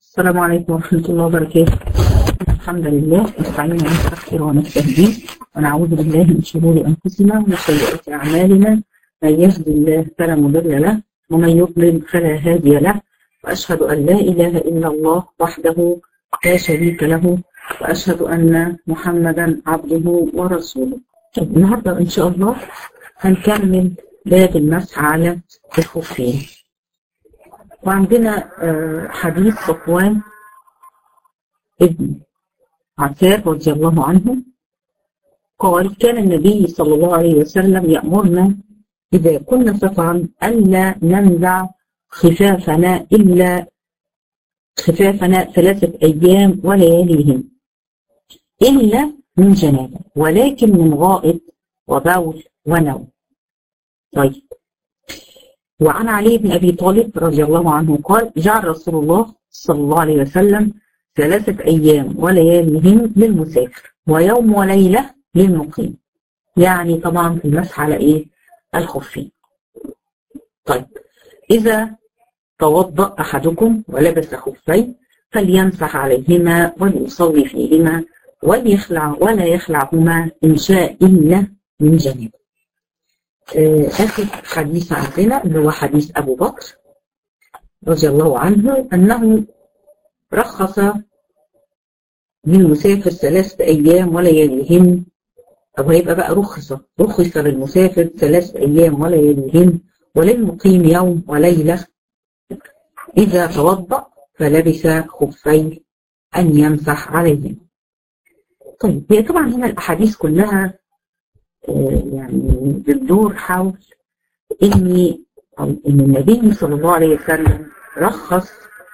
السلام عليكم ورحمة الله وبركاته الحمد لله نستعين ونستغفر ونستهديه ونعوذ بالله من شرور أنفسنا ومن سيئات أعمالنا من يهد الله فلا مضل له ومن يضلل فلا هادي له وأشهد أن لا إله إلا الله وحده لا شريك له وأشهد أن محمدا عبده ورسوله طب النهاردة إن شاء الله هنكمل باب المسح على الخفين وعندنا حديث صفوان ابن عتاب رضي الله عنه قال كان النبي صلى الله عليه وسلم يأمرنا إذا كنا سفرا ألا ننزع خفافنا إلا خفافنا ثلاثة أيام ولياليهم إلا من جنابة ولكن من غائط وبول ونوم طيب وعن علي بن أبي طالب رضي الله عنه قال جعل رسول الله صلى الله عليه وسلم ثلاثة أيام ولياليهم للمسافر ويوم وليلة للمقيم يعني طبعا في المسح على إيه الخفين طيب إذا توضأ أحدكم ولبس خفين فليمسح عليهما وليصلي فيهما وليخلع ولا يخلعهما إن شاء إلا من جانب آخر حديث عندنا اللي هو حديث أبو بكر رضي الله عنه أنه رخص للمسافر ثلاثة أيام ولياليهن أو هيبقى بقى رخص رخص للمسافر ثلاثة أيام ولياليهن وللمقيم يوم وليلة إذا توضأ فلبس خفين أن يمسح عليهم طيب هي طبعا هنا الأحاديث كلها يعني بتدور حول ان ان النبي صلى الله عليه وسلم رخص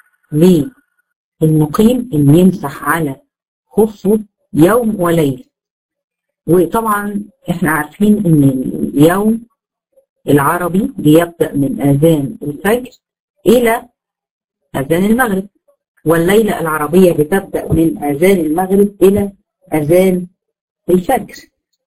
للمقيم ان يمسح على خفه يوم وليله وطبعا احنا عارفين ان اليوم العربي بيبدا من اذان الفجر الى اذان المغرب والليله العربيه بتبدا من اذان المغرب الى اذان الفجر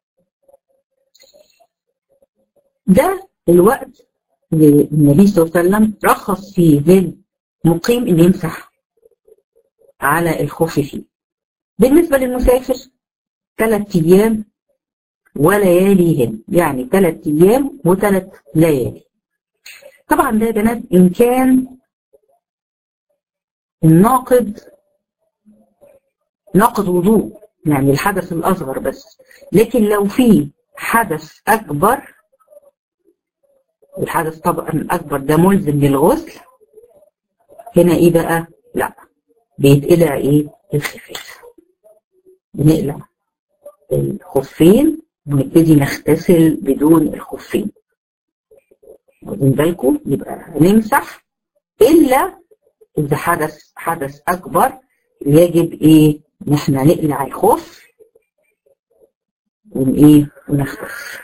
ده الوقت اللي النبي صلى الله عليه وسلم رخص فيه للمقيم اللي يمسح على الخف فيه بالنسبة للمسافر ثلاث أيام ولياليهن يعني ثلاث أيام وثلاث ليالي طبعا ده يا بنات إن كان الناقض ناقض وضوء يعني الحدث الأصغر بس لكن لو في حدث أكبر الحدث طبعا الأكبر ده ملزم للغسل هنا إيه بقى؟ لا بيتقلع إيه؟ الخفاف بنقلع الخفين ونبتدي نغتسل بدون الخفين واخدين بالكم يبقى نمسح إلا إذا حدث حدث أكبر يجب إيه؟ إن إحنا نقلع الخف ونإيه؟ ونغتسل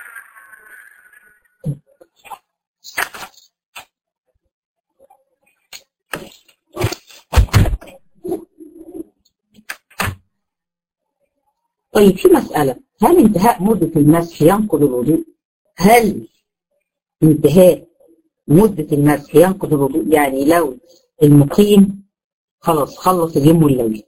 طيب في مسألة هل انتهاء مدة المسح ينقض الوضوء؟ هل انتهاء مدة المسح ينقض الوضوء؟ يعني لو المقيم خلاص خلص اليوم والليل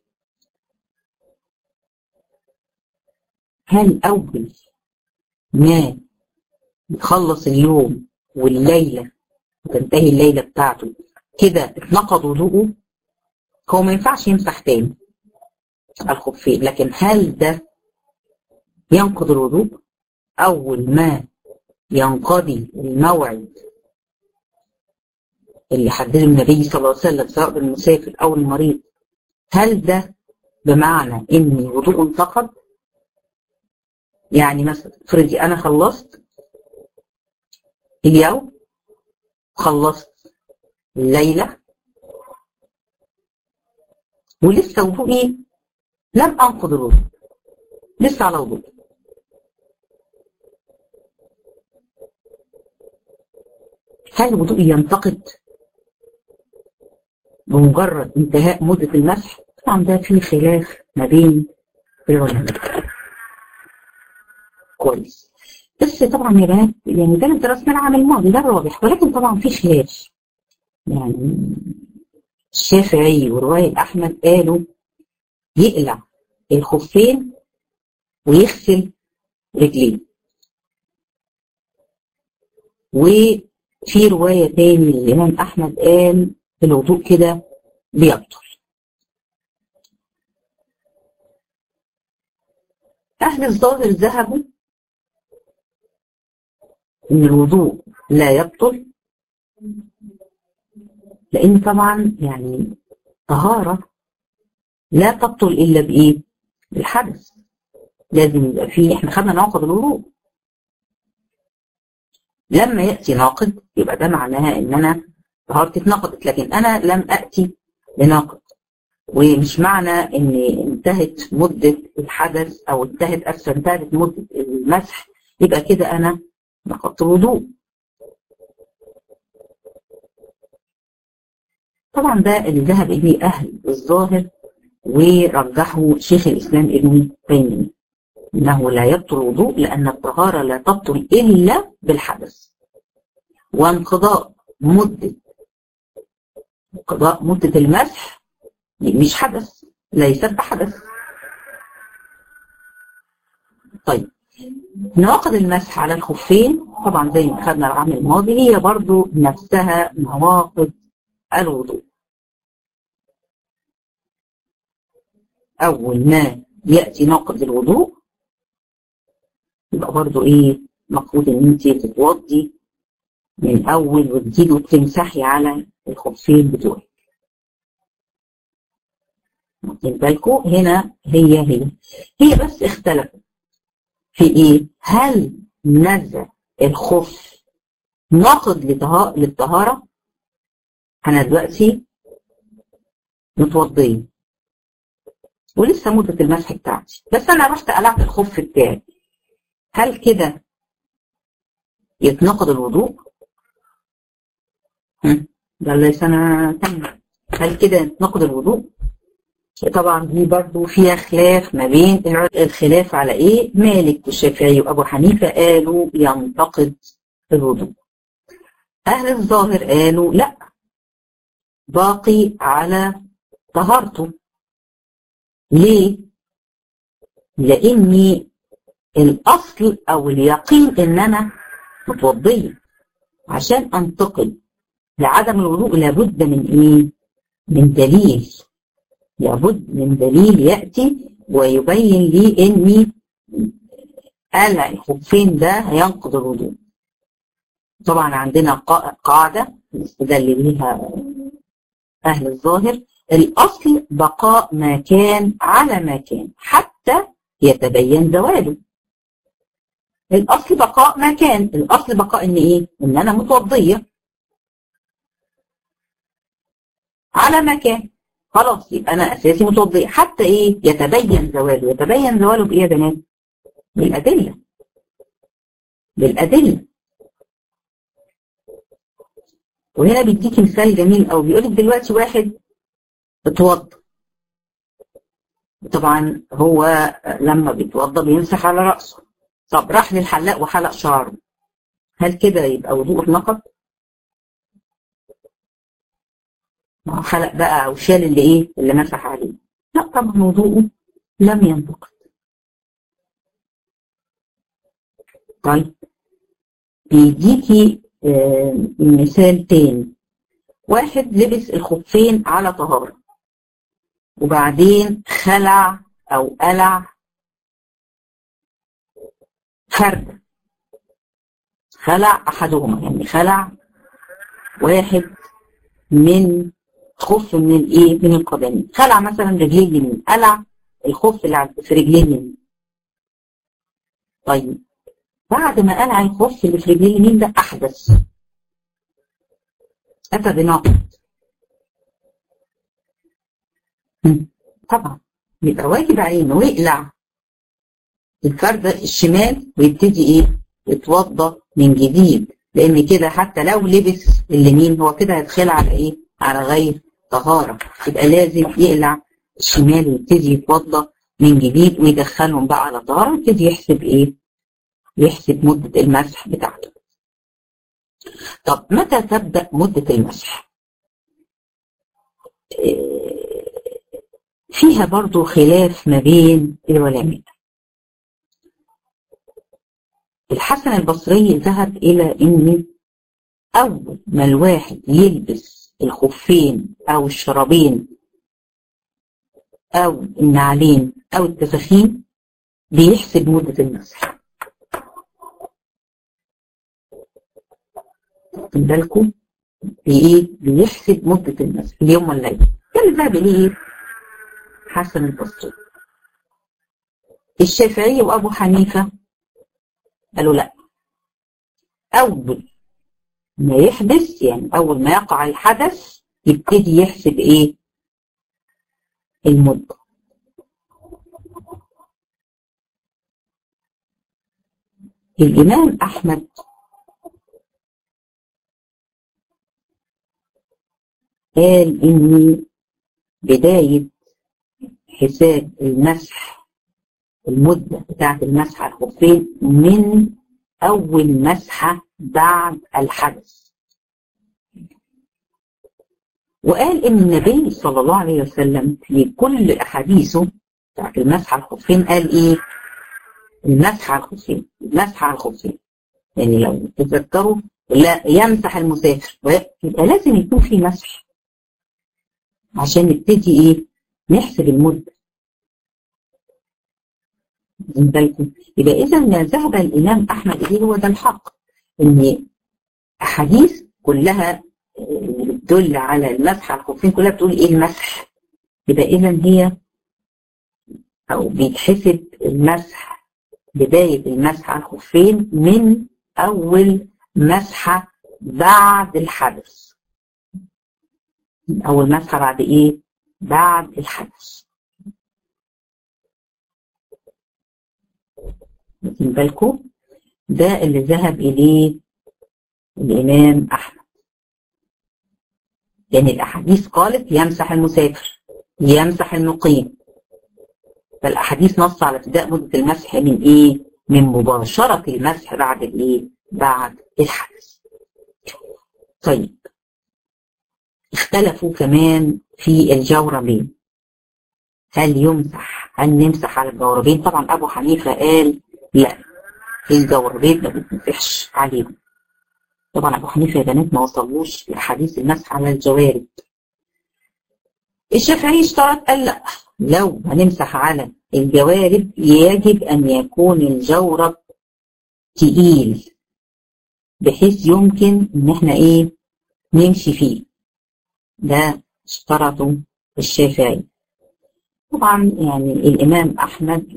هل أول ما يخلص اليوم والليلة وتنتهي الليلة بتاعته كده اتنقض وضوءه هو ما ينفعش يمسح تاني الخفين لكن هل ده ينقض الوضوء أول ما ينقضي الموعد اللي حدده النبي صلى الله عليه وسلم سواء بالمسافر أو المريض هل ده بمعنى إن الوضوء انتقض؟ يعني مثلا افرضي أنا خلصت اليوم خلصت الليلة ولسه وضوئي لم أنقض الوضوء لسه على وضوء هل وضوئي ينتقد بمجرد انتهاء مدة المسح؟ طبعا ده فيه خلاف ما بين العلماء كويس بس طبعا يا بنات يعني ده درسنا العام الماضي ده الراجح ولكن طبعا في خلاف يعني الشافعي ورواية أحمد قالوا يقلع الخفين ويغسل رجليه وفي رواية تاني الإمام أحمد قال الوضوء كده بيبطل أهل الظاهر ذهبوا إن الوضوء لا يبطل لأن طبعا يعني طهارة لا تبطل إلا بإيه؟ بالحدث لازم يبقى فيه إحنا خدنا ناقض الوضوء لما يأتي ناقض يبقى ده معناها إن أنا طهارتي اتنقضت لكن أنا لم أأتي لناقض ومش معنى ان انتهت مدة الحدث او انتهت اسفة انتهت مدة المسح يبقى كده انا نقضت الوضوء طبعا ده اللي ذهب اليه اهل الظاهر ورجحه شيخ الاسلام ابن تيميه انه لا يبطل الوضوء لان الطهاره لا تبطل الا بالحدث وانقضاء مده انقضاء مده المسح مش حدث ليست بحدث طيب نواقض المسح على الخفين طبعا زي ما خدنا العام الماضي هي برضو نفسها نواقض الوضوء أول ما يأتي ناقض الوضوء يبقى برضو إيه المفروض إن أنت تتوضي من أول وتجيبي وتمسحي على الخفين بتوعك واخدين بالكم هنا هي هي هي بس اختلفت في ايه هل نزع الخف ناقض للطهارة انا دلوقتي متوضية ولسه مدة المسح بتاعتي بس انا رحت قلعت الخف بتاعي هل كده يتناقض الوضوء ده اللي سنة تانية هل كده يتناقض الوضوء طبعا دي برضو فيها خلاف ما بين الخلاف على ايه مالك والشافعي وابو حنيفه قالوا ينتقد الوضوء اهل الظاهر قالوا لا باقي على طهارته ليه لاني الاصل او اليقين ان انا متوضيه عشان انتقل لعدم الوضوء لابد من ايه من دليل لابد من دليل يأتي ويبين لي اني قلع الخفين ده هينقض الوضوء طبعا عندنا قاعدة نستدل بيها أهل الظاهر الأصل بقاء ما كان على ما كان حتى يتبين زواله الأصل بقاء ما كان الأصل بقاء إن إيه؟ إن أنا متوضية على ما كان خلاص يبقى انا اساسي متوضئ حتى ايه يتبين زواله يتبين زواله بايه يا بنات بالادله بالادله وهنا بيديكي مثال جميل قوي بيقول لك دلوقتي واحد اتوضى طبعا هو لما بيتوضى بيمسح على راسه طب راح للحلاق وحلق شعره هل كده يبقى وضوءه اتنقض؟ ما هو حلق بقى او شال اللي ايه اللي مسح عليه لا طبعا وضوءه لم ينتقد طيب بيديكي آه مثال تاني واحد لبس الخفين على طهارة وبعدين خلع او قلع فردة خلع احدهما يعني خلع واحد من خف من الايه من القدمين خلع مثلا رجليه اليمين قلع الخف اللي في رجليه اليمين طيب بعد ما قلع الخف اللي في رجليه اليمين ده احدث اتى بناقض طبعا يبقى واجب عليه انه يقلع الفردة الشمال ويبتدي ايه يتوضى من جديد لان كده حتى لو لبس اليمين هو كده هيتخلع على ايه على غير طهارة يبقى لازم يقلع الشمال ويبتدي يتوضى من جديد ويدخلهم بقى على طهارة ويبتدي يحسب ايه يحسب مدة المسح بتاعته طب متى تبدأ مدة المسح فيها برضو خلاف ما بين العلماء الحسن البصري ذهب إلى أن أول ما الواحد يلبس الخفين أو الشرابين أو النعلين أو التفاخين بيحسب مدة المسح واخدين بالكم بإيه؟ بيحسب مدة المسح اليوم والليلة ده اللي ذهب إليه حسن البصري الشافعي وأبو حنيفة قالوا لا أول ما يحدث يعني أول ما يقع الحدث يبتدي يحسب إيه المدة الإمام أحمد قال إن بداية حساب المسح المدة بتاعة المسح على الخفين من أول مسحة بعد الحدث وقال إن النبي صلى الله عليه وسلم في كل أحاديثه بتاعة المسح على الخفين قال إيه؟ المسح على الخفين المسح على الخفين يعني لو تتذكروا لا يمسح المسافر يبقى لازم يكون في مسح عشان نبتدي ايه نحسب المدة من بالكم يبقى اذا ما ذهب الامام احمد اليه هو ده الحق ان احاديث كلها بتدل على المسح على الخفين كلها بتقول ايه المسح يبقى اذا هي او بيتحسب المسح بداية المسح على الخفين من أول مسحة بعد الحدث أول مسحة بعد إيه؟ بعد الحدث واخدين بالكم؟ ده اللي ذهب إليه الإمام أحمد يعني الأحاديث قالت يمسح المسافر يمسح المقيم فالأحاديث نص على ابتداء مدة المسح من إيه؟ من مباشرة المسح بعد الإيه؟ بعد الحدث. طيب اختلفوا كمان في الجوربين. هل يمسح؟ هل نمسح على الجوربين؟ طبعا أبو حنيفة قال لا الجوربين ما بتمسحش عليهم. طبعا أبو حنيفة يا بنات ما وصلوش لحديث المسح على الجوارب. الشافعي اشترط قال لا لو هنمسح على الجوارب يجب أن يكون الجورب تقيل بحيث يمكن إن احنا إيه نمشي فيه ده اشترطه الشافعي طبعا يعني الإمام أحمد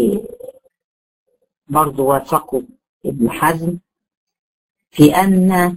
وبرضه وافقه ابن حزم في أن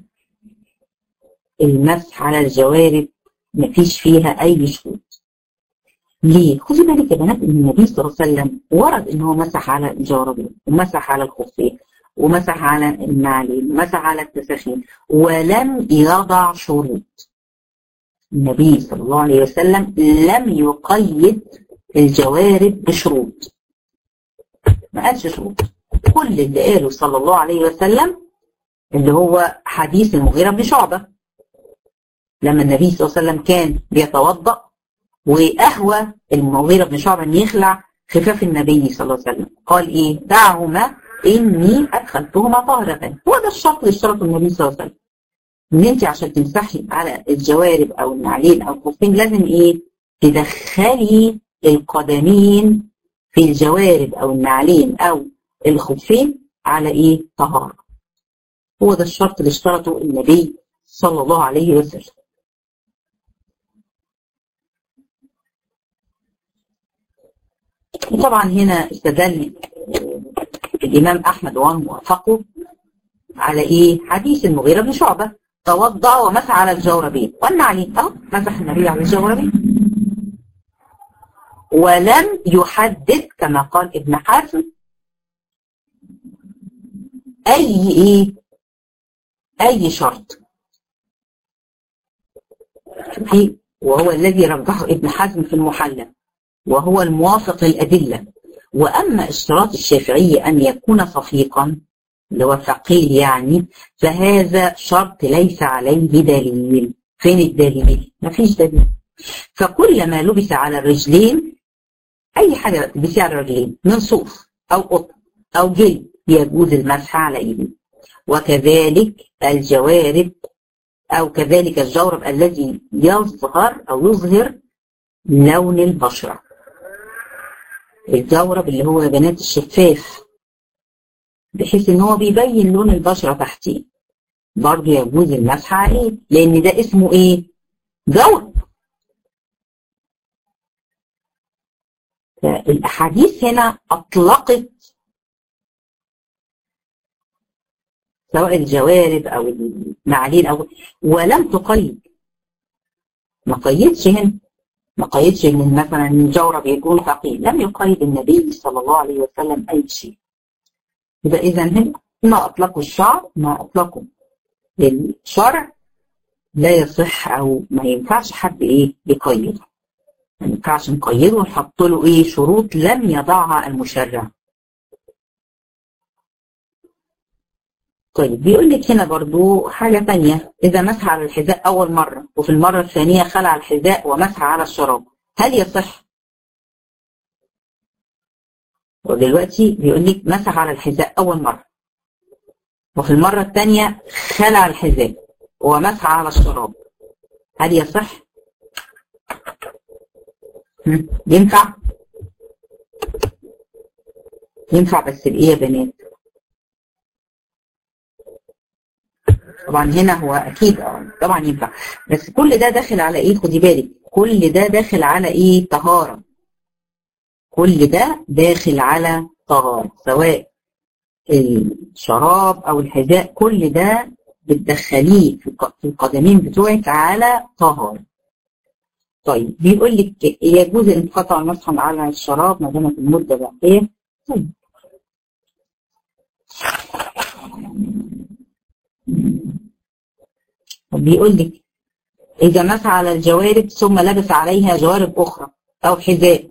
المسح على الجوارب مفيش فيها أي شروط ليه؟ خدي بالك يا بنات ان النبي صلى الله عليه وسلم ورد ان هو مسح على الجوربين ومسح على الخفين ومسح على النعلين ومسح على التسخين ولم يضع شروط. النبي صلى الله عليه وسلم لم يقيد الجوارب بشروط. ما قالش شروط. كل اللي قاله صلى الله عليه وسلم اللي هو حديث المغيرة بن شعبة. لما النبي صلى الله عليه وسلم كان بيتوضأ وأهوى المغيرة بن شعبة أن يخلع خفاف النبي صلى الله عليه وسلم قال إيه دعهما إني أدخلتهما طاهرة هو ده الشرط اللي اشترطه النبي صلى الله عليه وسلم إن أنت عشان تمسحي على الجوارب أو النعلين أو الخفين لازم إيه تدخلي القدمين في الجوارب أو النعلين أو الخفين على إيه طهارة هو ده الشرط اللي اشترطه النبي صلى الله عليه وسلم وطبعا هنا استدل الإمام أحمد وان وافقه على إيه؟ حديث المغيرة بن شعبة توضأ ومسح على الجوربين قلنا عليه أهو مسح النبي على الجوربين ولم يحدد كما قال ابن حزم أي إيه؟ أي شرط وهو الذي رجحه ابن حزم في المحلى وهو الموافق للأدلة وأما اشتراط الشافعية أن يكون صفيقا اللي هو ثقيل يعني فهذا شرط ليس عليه دليل فين الدليل؟ مفيش دليل فكل ما لبس على الرجلين أي حاجة تلبسيها على الرجلين من صوف أو قطن أو جلد يجوز المسح على إيده وكذلك الجوارب أو كذلك الجورب الذي يظهر أو يظهر لون البشرة الجورب اللي هو يا بنات الشفاف بحيث ان هو بيبين لون البشرة تحتيه برضه يجوز المسح عليه لان ده اسمه ايه جورب فالاحاديث هنا اطلقت سواء الجوارب او المعالين او ولم تقيد ما قيدش هنا ما قيدش ان مثلا الجورب يكون ثقيل لم يقيد النبي صلى الله عليه وسلم اي شيء يبقى اذا هنا ما اطلقوا الشعر ما اطلقوا للشرع لا يصح او ما ينفعش حد ايه يقيده ما ينفعش نقيده ونحط له ايه شروط لم يضعها المشرع طيب بيقول لك هنا برضو حاجة تانية إذا مسح على الحذاء أول مرة وفي المرة الثانية خلع الحذاء ومسح على الشراب هل يصح؟ ودلوقتي بيقول لك مسح على الحذاء أول مرة وفي المرة الثانية خلع الحذاء ومسح على الشراب هل يصح؟ ينفع؟ ينفع بس بإيه يا بنات؟ طبعا هنا هو اكيد طبعا ينفع بس كل ده داخل على ايه خدي بالك كل ده داخل على ايه طهاره كل ده داخل على طهاره سواء الشراب او الحذاء كل ده بتدخليه في القدمين بتوعك على طهاره طيب بيقول لك يجوز انقطاع المسح على الشراب ما دامت المده باقيه طيب بيقول لك إذا مسح على الجوارب ثم لبس عليها جوارب أخرى أو حذاء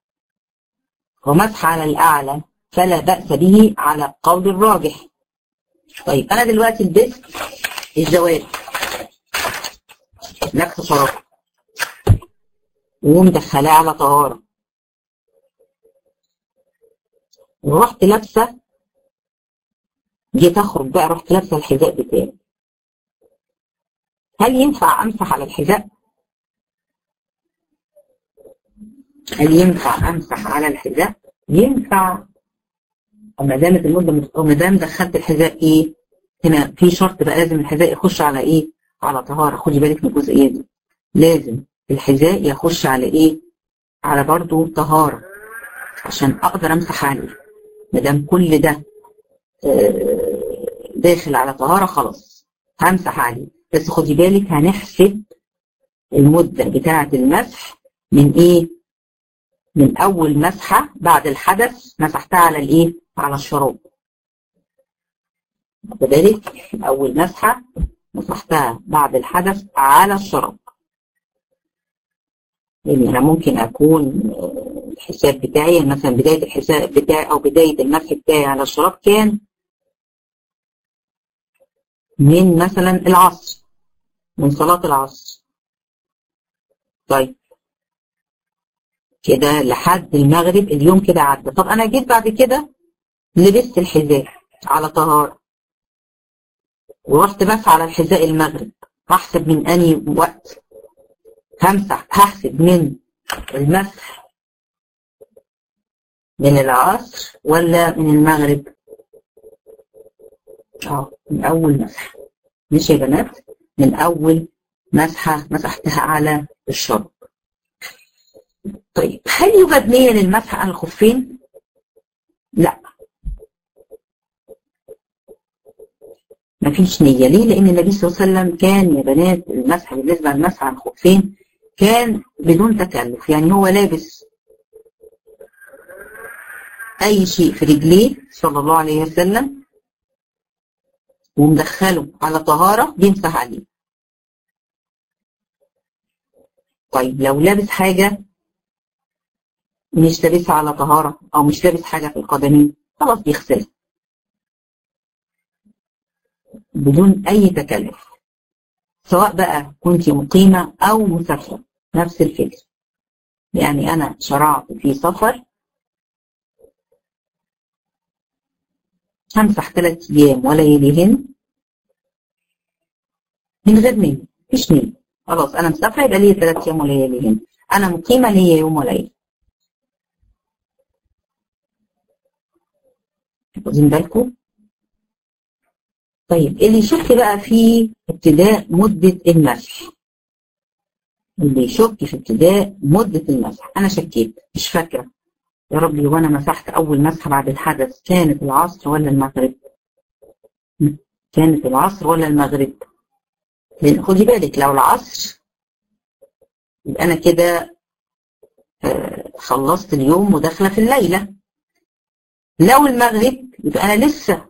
ومسح على الأعلى فلا بأس به على القول الراجح طيب أنا دلوقتي لبست الجوارب لبس شراب ومدخلاه على طهارة ورحت لابسة جيت أخرج بقى رحت لابسة الحذاء بتاعي هل ينفع امسح على الحذاء؟ هل ينفع امسح على الحذاء؟ ينفع ما دامت المده ما دام دخلت الحذاء ايه؟ هنا في شرط بقى لازم الحذاء يخش على ايه؟ على طهاره خدي بالك من الجزئيه دي لازم الحذاء يخش على ايه؟ على برضه طهاره عشان اقدر امسح عليه ما دام كل ده داخل على طهاره خلاص همسح عليه بس خدي بالك هنحسب المدة بتاعة المسح من ايه من اول مسحة بعد الحدث مسحتها على الايه على الشراب خدي بالك اول مسحة مسحتها بعد الحدث على الشراب يعني انا ممكن اكون الحساب بتاعي مثلا بداية الحساب بتاعي او بداية المسح بتاعي على الشراب كان من مثلا العصر من صلاة العصر طيب كده لحد المغرب اليوم كده عدى طب انا جيت بعد كده لبست الحذاء على طهارة ورحت بس على الحذاء المغرب هحسب من اني وقت همسح هحسب من المسح من العصر ولا من المغرب اه من اول مسح ماشي يا بنات من أول مسحة مسحتها على الشرب طيب هل يوجد نية للمسح على الخفين؟ لا مفيش نية ليه؟ لأن النبي صلى الله عليه وسلم كان يا بنات المسح بالنسبة للمسح على الخفين كان بدون تكلف يعني هو لابس أي شيء في رجليه صلى الله عليه وسلم ومدخله على طهارة بيمسح عليه طيب لو لابس حاجة مش لابسها على طهارة أو مش لابس حاجة في القدمين خلاص بيغسلها بدون أي تكلف سواء بقى كنت مقيمة أو مسافرة نفس الفكرة يعني أنا شرعت في سفر همسح ثلاث أيام ولياليهن من غير نية مفيش نية خلاص أنا مسافرة يبقى ليا ثلاث أيام ولياليهن أنا مقيمة ليا يوم وليلة واخدين بالكم طيب اللي يشك بقى في ابتداء مدة المسح اللي يشك في ابتداء مدة المسح أنا شكيت مش فاكرة يا ربي وأنا مسحت أول مسحة بعد الحدث كانت العصر ولا المغرب؟ كانت العصر ولا المغرب؟ لأن خدي بالك لو العصر يبقى أنا كده خلصت اليوم وداخلة في الليلة لو المغرب يبقى أنا لسه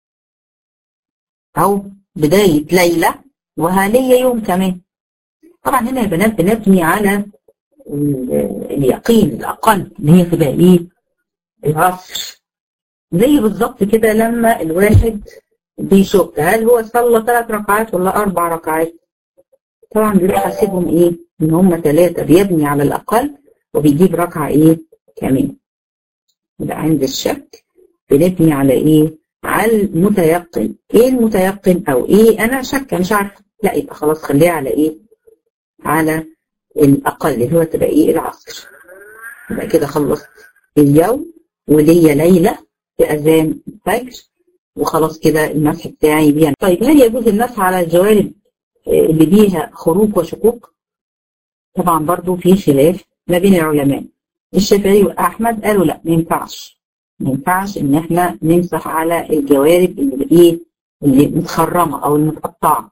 أو بداية ليلة وهالية يوم كمان طبعا هنا يا بنات بنبني على اليقين الأقل اللي هي تبقى إيه العصر زي بالظبط كده لما الواحد بيشك هل هو صلى ثلاث ركعات ولا أربع ركعات طبعا بيروح حاسبهم إيه إن هم ثلاثة بيبني على الأقل وبيجيب ركعة إيه كمان يبقى عند الشك بنبني على إيه على المتيقن ايه المتيقن او ايه انا شاكه مش عارفه لا يبقى خلاص خليها على ايه على الاقل اللي هو تبقى ايه العصر يبقى كده خلصت اليوم وليا ليله باذان الفجر وخلاص كده المسح بتاعي بيها طيب هل يجوز المسح على الجوانب اللي بيها خروج وشقوق طبعا برضو في خلاف ما بين العلماء الشافعي واحمد قالوا لا ما ينفعش ما ينفعش ان احنا نمسح على الجوارب اللي ايه اللي متخرمه او المتقطعه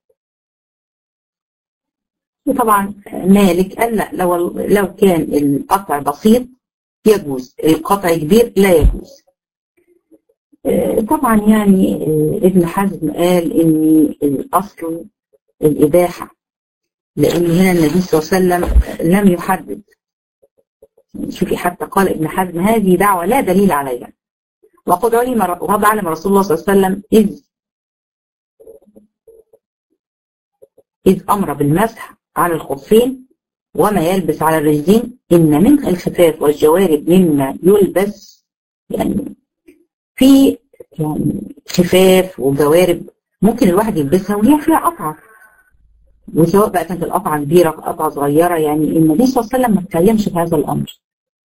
وطبعا مالك قال لا لو لو كان القطع بسيط يجوز القطع كبير لا يجوز طبعا يعني ابن حزم قال ان الاصل الاباحه لان هنا النبي صلى الله عليه وسلم لم يحدد شوفي حتى قال ابن حزم هذه دعوة لا دليل عليها وقد علم وقد علم رسول الله صلى الله عليه وسلم إذ إذ أمر بالمسح على الخفين وما يلبس على الرجلين إن من الخفاف والجوارب مما يلبس يعني في يعني خفاف وجوارب ممكن الواحد يلبسها وهي فيها قطعة وسواء بقى كانت القطعة كبيرة قطعة صغيرة يعني النبي صلى الله عليه وسلم ما اتكلمش في هذا الأمر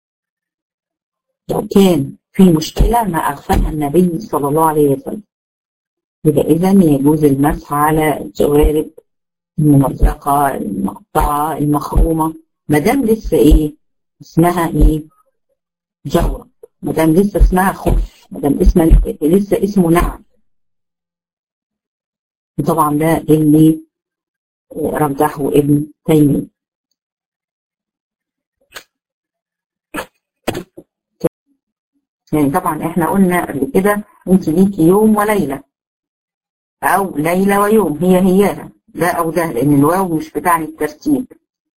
لو كان في مشكلة ما أغفلها النبي صلى الله عليه وسلم يبقى إذا يجوز المسح على الجوارب الممزقة المقطعة المخرومة ما دام لسه إيه اسمها إيه جورب ما دام لسه اسمها خف ما دام اسمها لسه اسمه نعم وطبعا ده اللي رجحه ابن تيمية يعني طبعا احنا قلنا قبل كده انت ليكي يوم وليلة او ليلة ويوم هي هياها ده او ده لان الواو مش بتاعني الترتيب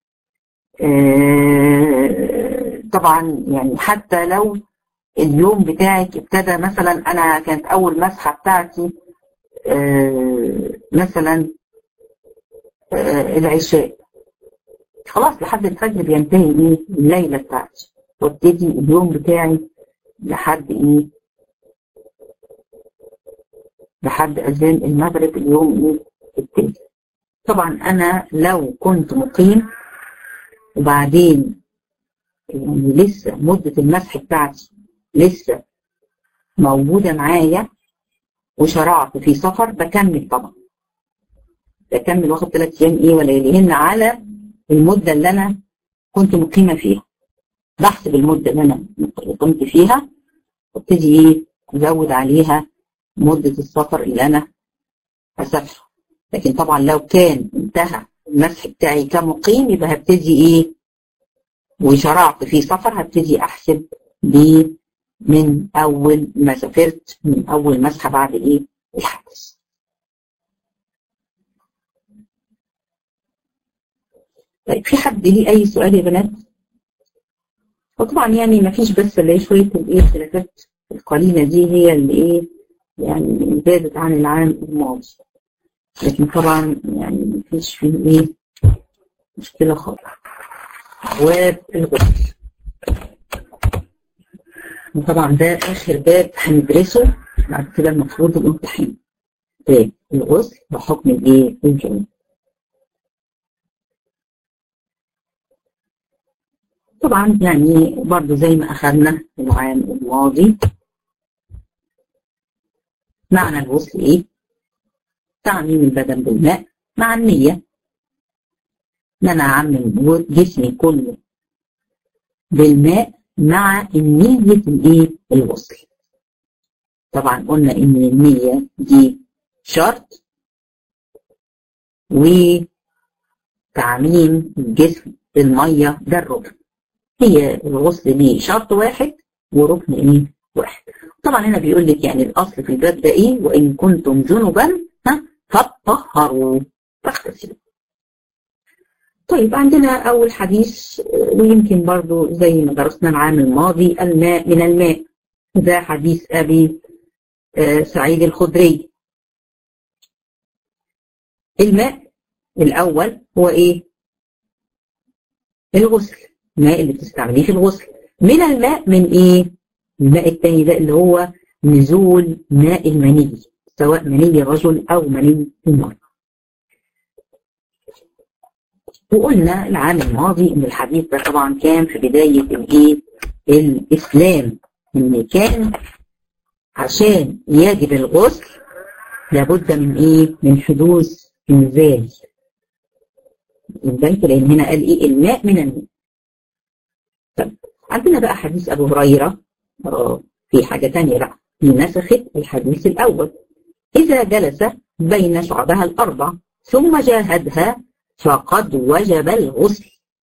اه طبعا يعني حتى لو اليوم بتاعك ابتدى مثلا انا كانت اول مسحة بتاعتي اه مثلا اه العشاء خلاص لحد الفجر بينتهي ايه الليلة بتاعتي وابتدي اليوم بتاعي لحد ايه لحد اذان المغرب اليوم ايه التاني طبعا انا لو كنت مقيم وبعدين يعني لسه مدة المسح بتاعتي لسه موجودة معايا وشرعت في سفر بكمل طبعا بكمل واخد ثلاث ايام ايه ولياليهن على المدة اللي انا كنت مقيمة فيها بحسب المدة اللي أنا كنت فيها وابتدي إيه أزود عليها مدة السفر اللي أنا هسافره لكن طبعا لو كان انتهى المسح بتاعي كمقيم يبقى هبتدي إيه وشرعت في سفر هبتدي أحسب دي من أول ما سافرت من أول مسحة بعد إيه الحدث طيب في حد ليه أي سؤال يا بنات؟ وطبعا يعني ما فيش بس اللي هي شويه الايه الخلافات القليله دي هي اللي ايه يعني زادت عن العام الماضي لكن طبعا يعني ما فيش فيه ايه مشكله خالص أبواب الغسل وطبعا ده آخر باب هندرسه بعد كده المفروض الامتحان باب الغسل وحكم الإيه؟ الجنوب طبعا يعني برضو زي ما أخذنا العام الماضي معنى الغسل إيه؟ تعميم البدن بالماء مع النية إن أنا أعمم جسمي كله بالماء مع النية الإيه؟ الغسل طبعا قلنا إن النية دي شرط وتعميم الجسم بالمية ده الركن هي الغسل دي شرط واحد وركن ايه واحد طبعا هنا بيقول لك يعني الاصل في الباب ده ايه وان كنتم جنبا ها فطهروا فاغتسلوا طيب عندنا اول حديث ويمكن برضو زي ما درسنا العام الماضي الماء من الماء ده حديث ابي سعيد الخدري الماء الاول هو ايه الغسل الماء اللي بتستعمليه في الغسل من الماء من ايه الماء الثاني ده اللي هو نزول ماء المني سواء مني الرجل او مني المرأة وقلنا العام الماضي ان الحديث ده طبعا كان في بداية الايه الاسلام ان كان عشان يجب الغسل لابد من ايه من حدوث انزال انزال لان هنا قال ايه الماء من الماء طب عندنا بقى حديث ابو هريره اه في حاجه ثانيه بقى نسخت الحديث الاول اذا جلس بين شعبها الاربع ثم جاهدها فقد وجب الغسل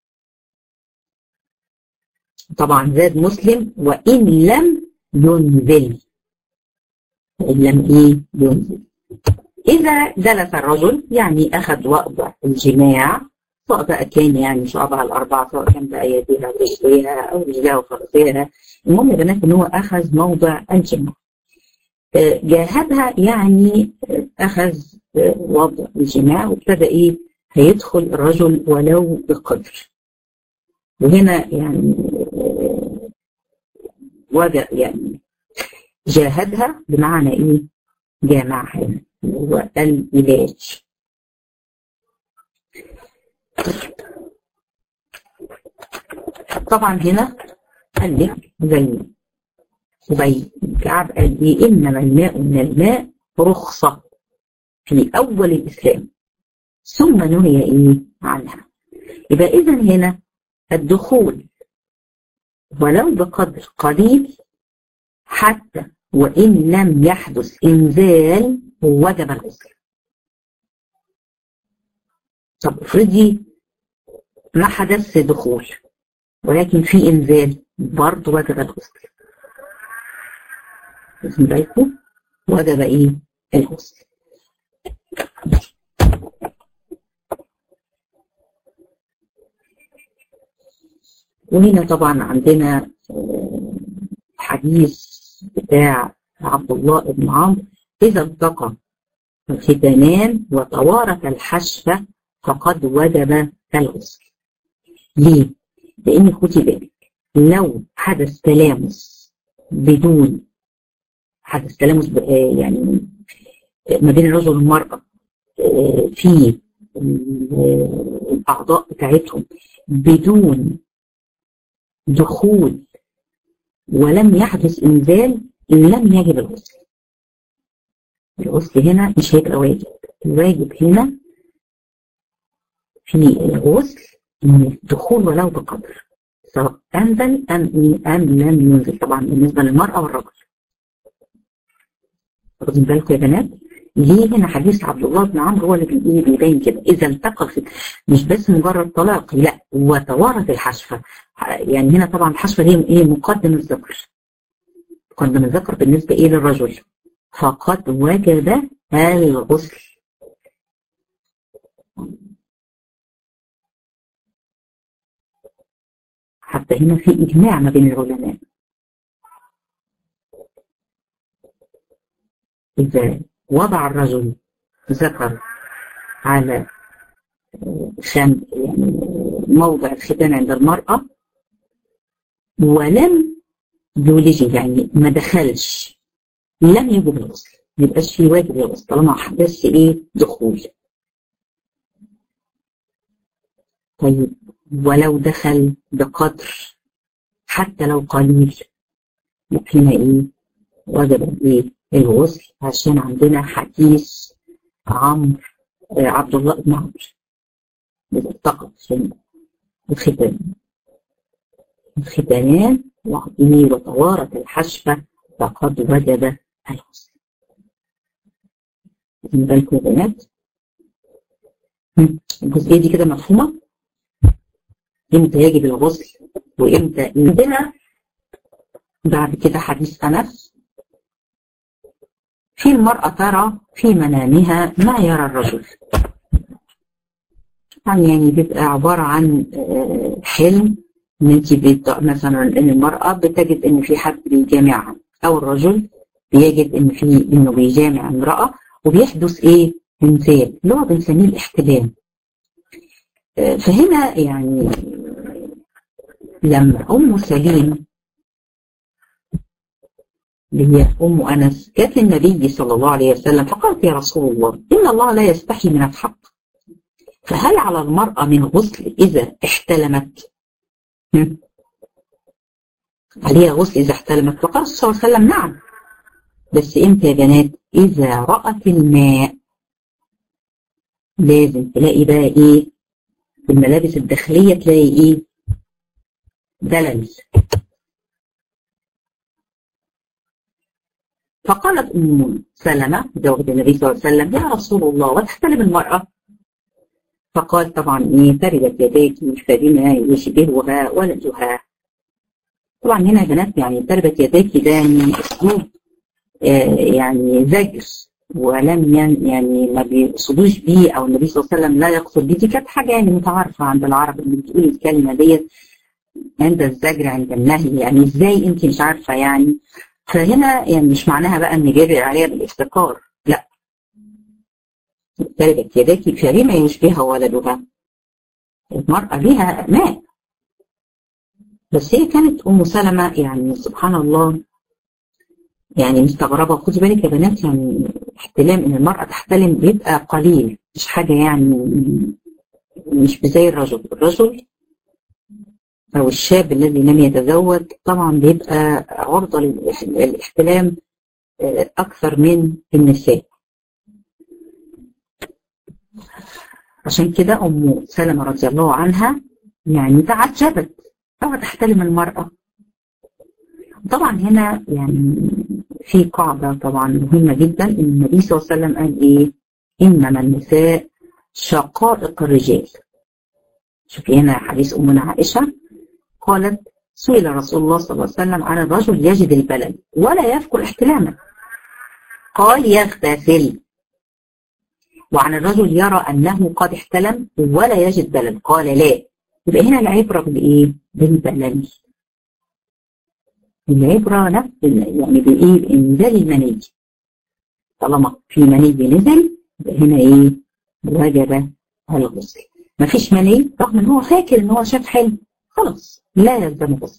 طبعا زاد مسلم وان لم ينزل وان لم ايه ينزل اذا جلس الرجل يعني اخذ وضع الجماع سواء بقى كان يعني شعبها الأربعة سواء كان بقى يديها ورجليها أو رجليها وفرسيها المهم يا بنات إن هو أخذ موضع الجماع جاهدها يعني أخذ وضع الجماع وابتدى إيه هيدخل الرجل ولو بقدر وهنا يعني وجد يعني جاهدها بمعنى إيه جامعها هو العلاج طبعا هنا قال لك زي أبي كعب قال إيه إنما الماء من الماء رخصة في أول الإسلام ثم نهي إيه عنها يبقى إذا هنا الدخول ولو بقدر قليل حتى وإن لم يحدث إنزال وجب الغسل طب افرضي ما حدث دخول ولكن في انزال برضه وجب الغسل واخدين بالكم وجب ايه الغسل وهنا طبعا عندنا حديث بتاع عبد الله بن عمرو اذا التقى الختانان وتوارث الحشفه فقد وجب الغسل ليه؟ لأن خدي بالك لو حدث تلامس بدون حدث تلامس يعني ما بين الرجل والمرأة في الأعضاء بتاعتهم بدون دخول ولم يحدث إنزال لم يجب الغسل الغسل هنا مش هيبقى واجب الواجب هنا في الغسل الدخول ولو بقدر سواء أنزل أم أم لم ينزل طبعا بالنسبة للمرأة والرجل واخدين بالكم يا بنات ليه هنا حديث عبد الله بن عمرو هو اللي بيبين كده اذا التقى مش بس مجرد طلاق لا وتوارث الحشفه يعني هنا طبعا الحشفه دي ايه مقدم الذكر مقدم الذكر بالنسبه ايه للرجل فقد وجب الغسل حتى هنا في إجماع ما بين العلماء إذا وضع الرجل ذكر على خم يعني موضع الختان عند المرأة ولم يولج يعني ما دخلش لم يجب الغسل ما يبقاش فيه واجب الغسل طالما حدث ايه دخول طيب ولو دخل بقدر حتى لو قليل هنا ايه وجب ايه الغسل عشان عندنا حديث عمرو عبد الله بن عمرو بتلتقط في الختان الختانان وعظمه وطوارة الحشفة فقد وجب الغسل خدين بالكم يا بنات الجزئية دي كده مفهومة امتى يجب الغسل وامتى عندنا بعد كده حديث أنس في المرأة ترى في منامها ما يرى الرجل يعني بيبقى عبارة عن حلم ان انت مثلا ان المرأة بتجد ان في حد بيجامعها او الرجل بيجد ان في انه بيجامع امرأة وبيحدث ايه انزال اللي هو بنسميه الاحتلام فهنا يعني لما ام سليم اللي هي ام انس جت للنبي صلى الله عليه وسلم فقالت يا رسول الله ان الله لا يستحي من الحق فهل على المرأة من غسل إذا احتلمت؟ عليها غسل إذا احتلمت فقال صلى الله عليه وسلم نعم بس إمتى يا بنات؟ إذا رأت الماء لازم تلاقي بقى إيه؟ في الملابس الداخلية تلاقي إيه؟ دلل فقالت أم سلمة زوجة النبي صلى الله عليه وسلم يا رسول الله وتحتلم المرأة فقال طبعا ايه تربت يديك فبما يشبهها ولدها طبعا هنا يا بنات يعني تربت يديك ده يعني اسلوب آه يعني زجر ولم يعني ما بيقصدوش بيه او النبي صلى الله عليه وسلم لا يقصد بيه دي كانت حاجه يعني متعارفه عند العرب اللي بتقول الكلمه ديت عند الزجر عند النهي يعني ازاي انت مش عارفه يعني فهنا يعني مش معناها بقى ان جابر عليها بالافتقار لا تربت يديك فبما يشبهها ولدها المرأة لها ماء بس هي كانت أم سلمة يعني سبحان الله يعني مستغربة خدي بالك يا بنات يعني احتلام إن المرأة تحتلم بيبقى قليل مش حاجة يعني مش زي الرجل الرجل أو الشاب الذي لم يتزوج طبعا بيبقى عرضة للاحتلام أكثر من النساء عشان كده أم سلمة رضي الله عنها يعني تعجبت أو تحتلم المرأة طبعا هنا يعني في قاعدة طبعا مهمة جدا إن النبي صلى الله عليه وسلم قال إيه إنما النساء شقائق الرجال شوفي هنا حديث أمنا عائشة قالت سئل رسول الله صلى الله عليه وسلم عن الرجل يجد البلد ولا يذكر احتلامه قال يغتسل وعن الرجل يرى أنه قد احتلم ولا يجد بلد قال لا يبقى هنا العبرة بإيه؟ بالبلد العبرة نفس يعني بإيه؟ بإنزال المني طالما في مني نزل يبقى هنا إيه؟ وجب الغسل مفيش مني رغم إن هو فاكر إن هو شاف حلم خلاص لا يلزم غسل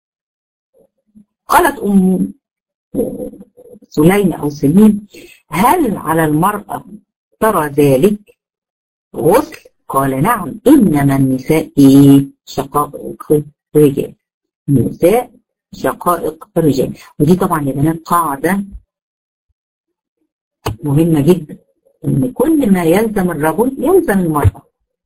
قالت أم سليم أو سليم هل على المرأة ترى ذلك غسل قال نعم إنما النساء إيه شقائق الرجال النساء شقائق الرجال ودي طبعا يا بنات قاعدة مهمة جدا إن كل ما يلزم الرجل يلزم المرأة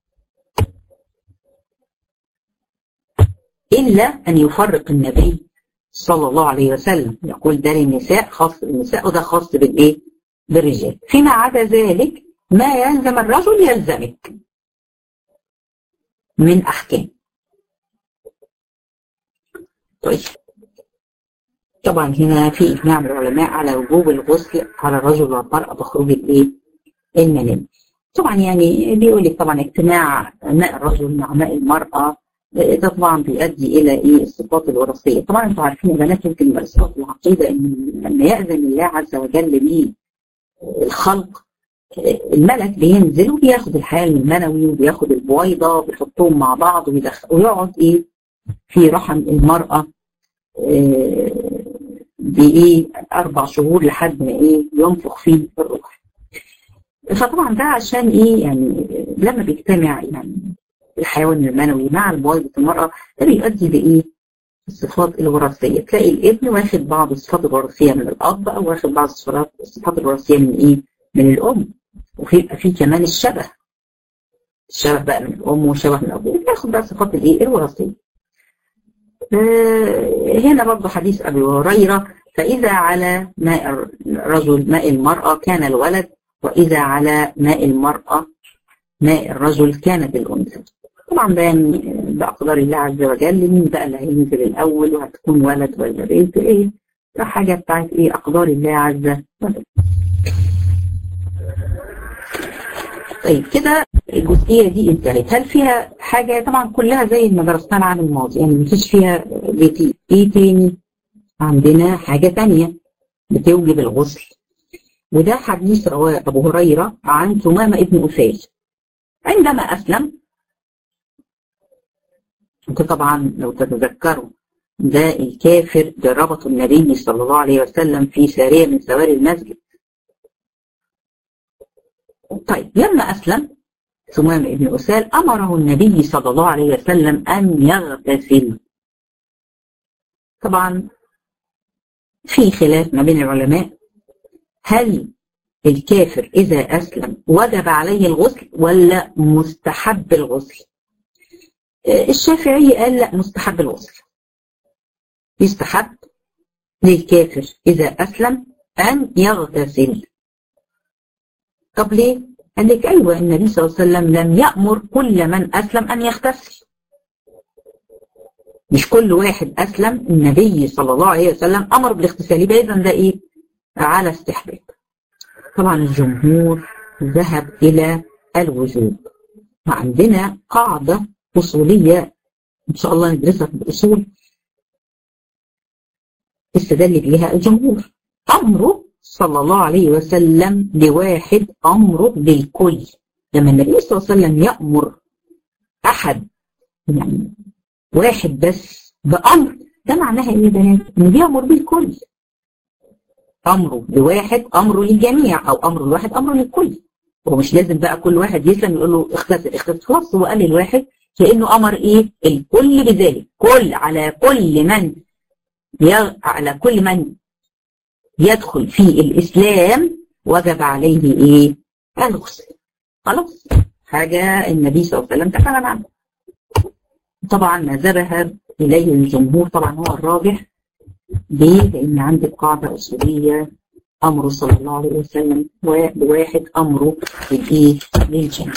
إلا أن يفرق النبي صلى الله عليه وسلم يقول ده للنساء خاص بالنساء وده خاص بالإيه؟ بالرجال فيما عدا ذلك ما يلزم الرجل يلزمك من أحكام طيب طبعا هنا في إجماع من العلماء على وجوب الغسل على الرجل والمرأة بخروج الإيه؟ المنام طبعا يعني بيقول لك طبعا اجتماع ماء الرجل مع ماء المرأة ده طبعا بيؤدي الى ايه الصفات الوراثيه طبعا انتوا عارفين يا بنات يمكن من صفات العقيده ان لما ياذن الله عز وجل به الخلق الملك بينزل وبياخد الحيوان المنوي وبياخد البويضة وبيحطهم مع بعض ويدخل ويقعد ايه في رحم المرأة بايه اربع شهور لحد ما ايه ينفخ فيه الروح فطبعا ده عشان ايه يعني لما بيجتمع يعني الحيوان المنوي مع البويضة المرأة ده بيؤدي لايه الصفات الوراثية تلاقي الابن واخد بعض الصفات الوراثية من الأب أو واخد بعض الصفات الصفات الوراثية من إيه؟ من الأم وفي في كمان الشبه الشبه بقى من الأم وشبه من الأب بياخد بقى صفات الإيه؟ الوراثية آه هنا برضه حديث أبي هريرة فإذا على ماء الرجل ماء المرأة كان الولد وإذا على ماء المرأة ماء الرجل كانت الأنثى طبعا ده يعني بأقدار الله عز وجل مين بقى اللي هينزل الأول وهتكون ولد ولا بنت إيه ده حاجة بتاعت إيه أقدار الله عز وجل طيب كده الجزئية دي انتهت هل فيها حاجة طبعا كلها زي ما درسناها العام الماضي يعني مفيش فيها بيتي ايه تاني عندنا حاجة تانية بتوجب الغسل وده حديث رواه أبو هريرة عن ثمامة ابن أسيل عندما أسلم انت طبعا لو تتذكروا ده الكافر ده ربط النبي صلى الله عليه وسلم في سارية من سواري المسجد طيب لما أسلم ثمام ابن أسال أمره النبي صلى الله عليه وسلم أن يغتسل طبعا في خلاف ما بين العلماء هل الكافر إذا أسلم وجب عليه الغسل ولا مستحب الغسل الشافعي قال لا مستحب الغسل يستحب للكافر إذا أسلم أن يغتسل طب ليه؟ قال لك أيوة النبي صلى الله عليه وسلم لم يأمر كل من أسلم أن يغتسل مش كل واحد أسلم النبي صلى الله عليه وسلم أمر بالاغتسال يبقى إذا ده إيه؟ على استحباب طبعا الجمهور ذهب إلى الوجوب وعندنا قاعدة أصولية إن شاء الله ندرسها في الأصول استدل بها الجمهور أمره صلى الله عليه وسلم لواحد أمره للكل لما النبي صلى الله عليه وسلم يأمر أحد يعني واحد بس بأمر ده معناها إيه يا بنات؟ إنه بيأمر بالكل أمره لواحد أمره للجميع أو أمره لواحد أمره للكل هو مش لازم بقى كل واحد يسلم يقول له اغتسل اغتسل خلاص هو قال للواحد كأنه أمر إيه؟ الكل بذلك كل على كل من على كل من يدخل في الإسلام وجب عليه إيه؟ الغسل خلاص حاجة النبي صلى الله عليه وسلم تكلم عنها طبعا ما ذهب إليه الجمهور طبعا هو الراجح ليه؟ لأن عندك قاعدة أصولية أمره صلى الله عليه وسلم وواحد أمره للإيه؟ للجميع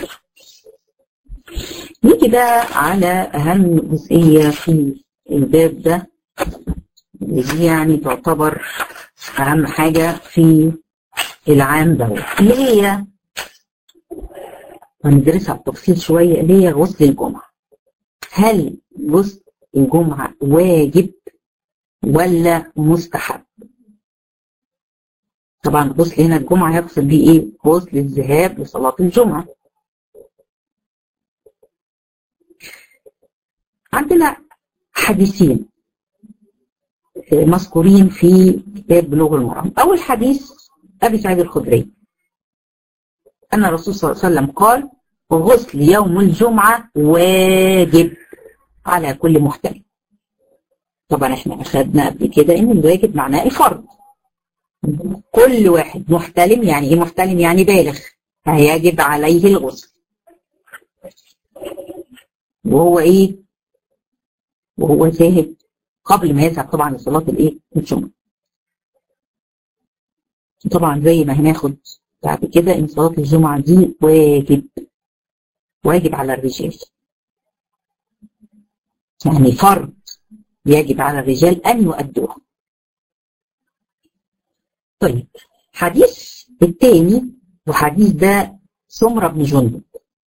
نيجي بقى على أهم جزئية في الباب ده ودي يعني تعتبر أهم حاجة في العام ده اللي هي هندرسها بتفصيل شوية اللي هي غسل الجمعة هل غسل الجمعة واجب ولا مستحب؟ طبعا غسل هنا الجمعة يقصد بيه ايه؟ غسل الذهاب لصلاة الجمعة عندنا حديثين مذكورين في كتاب بلوغ المرام أول حديث أبي سعيد الخدري أن الرسول صلى الله عليه وسلم قال غسل يوم الجمعة واجب على كل محتلم طبعا احنا أخذنا قبل كده إن الواجب معناه الفرض كل واحد محتلم يعني إيه محتلم يعني بالغ فيجب عليه الغسل وهو إيه وهو ذاهب قبل ما يذهب طبعا لصلاة الايه الجمعة طبعا زي ما هناخد بعد كده ان صلاة الجمعة دي واجب واجب على الرجال يعني فرض يجب على الرجال ان يؤدوها طيب حديث الثاني وحديث ده سمرة بن جندب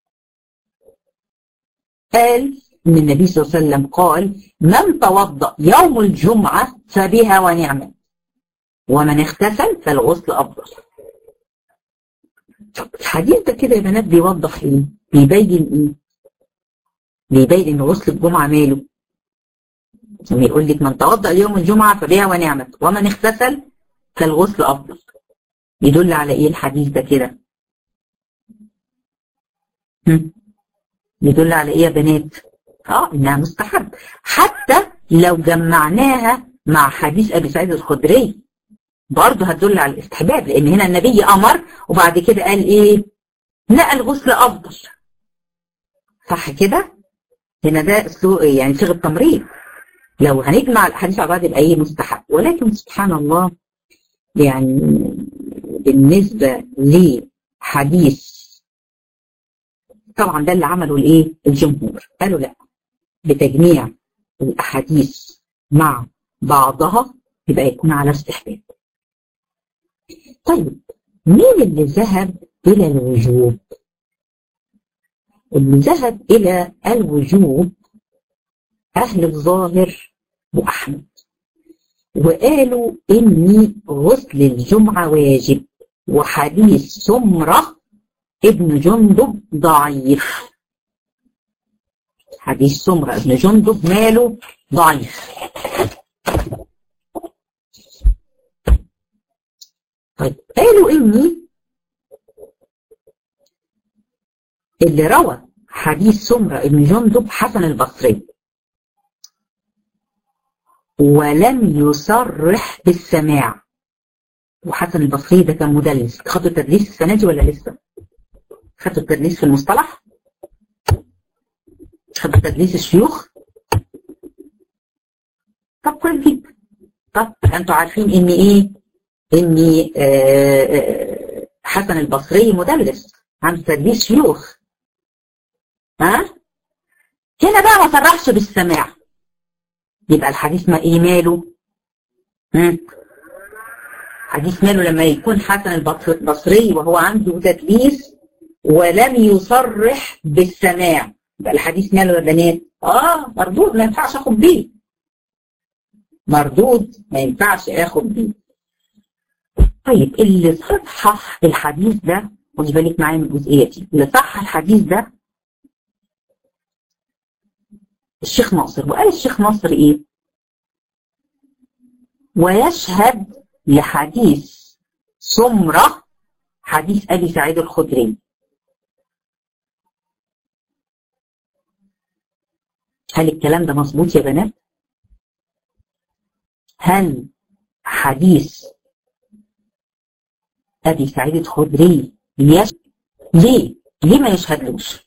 قال ان النبي صلى الله عليه وسلم قال من توضأ يوم الجمعة فبها ونعمت ومن اغتسل فالغسل أفضل طب الحديث ده كده يا بنات بيوضح ايه؟ بيبين ايه؟ بيبين ان غسل الجمعة ماله لما يقول لك من توضأ يوم الجمعة فبها ونعمت ومن اغتسل فالغسل أفضل يدل على ايه الحديث ده كده؟ يدل على ايه يا بنات؟ اه انها مستحب حتى لو جمعناها مع حديث ابي سعيد الخدري برضه هتدل على الاستحباب لان هنا النبي امر وبعد كده قال ايه؟ لا الغسل افضل صح كده؟ هنا ده اسلوب يعني صيغه تمريض لو هنجمع الاحاديث على بعض يبقى ايه مستحب ولكن سبحان الله يعني بالنسبه لحديث طبعا ده اللي عمله الايه الجمهور قالوا لا بتجميع الاحاديث مع بعضها يبقى يكون على استحباب طيب مين اللي ذهب الى الوجوب اللي ذهب الى الوجوب اهل الظاهر واحمد وقالوا ان غسل الجمعه واجب وحديث سمره ابن جندب ضعيف حديث سمرة ابن جندب ماله ضعيف طيب قالوا اني اللي روى حديث سمرة ابن جندب حسن البصري ولم يصرح بالسماع وحسن البصري ده كان مدلس خدوا تدليس السنة دي ولا لسه؟ خدوا التدليس في المصطلح خدوا تدليس الشيوخ طب كويس جدا طب انتوا عارفين ان ايه ان آه حسن البصري مدلس عنده تدليس شيوخ ها هنا بقى ما صرحش بالسماع يبقى الحديث ما ايه ماله ها حديث ماله لما يكون حسن البصري وهو عنده تدليس ولم يصرح بالسماع يبقى الحديث ماله يا بنات اه مردود ما ينفعش اخد بيه مردود ما ينفعش اخد بيه طيب اللي صحح الحديث ده خدي بالك معايا من الجزئيه دي اللي صح الحديث ده الشيخ ناصر وقال الشيخ ناصر ايه ويشهد لحديث سمره حديث ابي سعيد الخدري هل الكلام ده مظبوط يا بنات؟ هل حديث أبي سعيد الخدري يشهد ليه؟ ليه ما يشهدلوش؟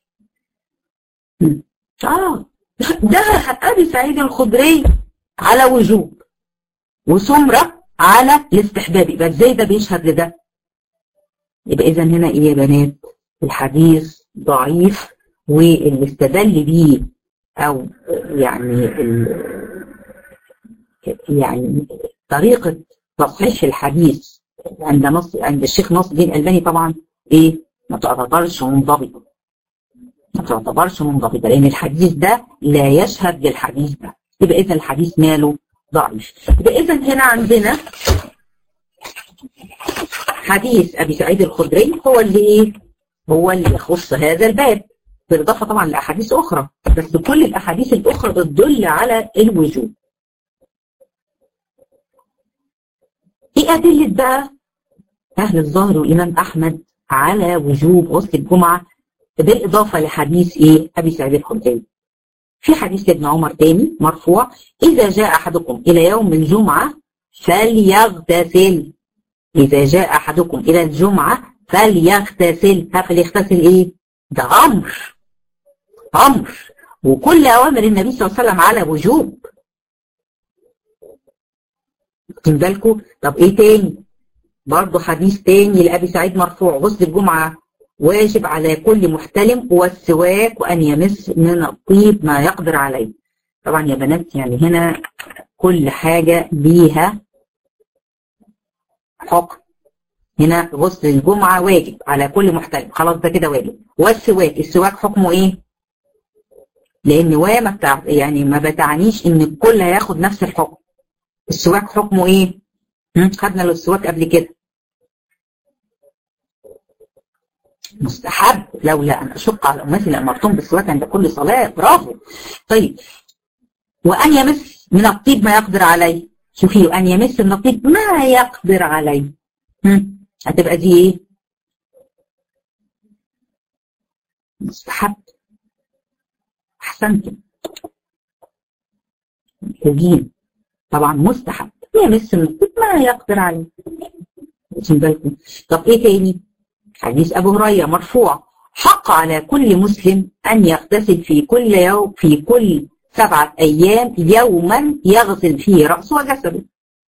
آه ده أبي سعيد الخدري على وجوب وسمرة على الاستحباب يبقى ازاي ده بيشهد لده؟ يبقى إذا هنا إيه يا بنات؟ الحديث ضعيف واللي استدل بيه او يعني يعني طريقة تصحيح الحديث عند نص عند الشيخ ناصر الدين الألباني طبعا ايه ما تعتبرش منضبطة ما تعتبرش منضبطة لأن الحديث ده لا يشهد للحديث ده يبقى إذا الحديث ماله ضعيف يبقى إذا هنا عندنا حديث أبي سعيد الخدري هو اللي ايه هو اللي يخص هذا الباب بالإضافة طبعا لأحاديث أخرى بس كل الأحاديث الأخرى بتدل على الوجوب إيه أدلة بقى أهل الظاهر والإمام أحمد على وجوب غسل الجمعة بالإضافة لحديث إيه أبي سعيد الخدري في حديث ابن عمر تاني مرفوع إذا جاء أحدكم إلى يوم الجمعة فليغتسل إذا جاء أحدكم إلى الجمعة فليغتسل فليغتسل إيه ده أمر أمر وكل أوامر النبي صلى الله عليه وسلم على وجوب واخدين بالكم طب إيه تاني برضه حديث تاني لأبي سعيد مرفوع غسل الجمعة واجب على كل محتلم والسواك وأن يمس من الطيب ما يقدر عليه طبعا يا بنات يعني هنا كل حاجة ليها حكم هنا غسل الجمعة واجب على كل محتلم خلاص ده كده واجب والسواك السواك حكمه ايه لان وا ما بتاع يعني ما بتعنيش ان الكل هياخد نفس الحكم السواك حكمه ايه خدنا السواك قبل كده مستحب لولا ان اشق على امتي لامرتهم بالسواك عند كل صلاه برافو طيب وان يمس من الطيب ما يقدر عليه شوفي وان يمس من الطيب ما يقدر عليه هم. هتبقى دي ايه مستحب احسنتم محتاجين طبعا مستحب يمس من الطيب ما يقدر عليه واخدين بالكم طب ايه تاني حديث ابو هريره مرفوع حق على كل مسلم ان يغتسل في كل يوم في كل سبعه ايام يوما يغسل فيه راسه وجسده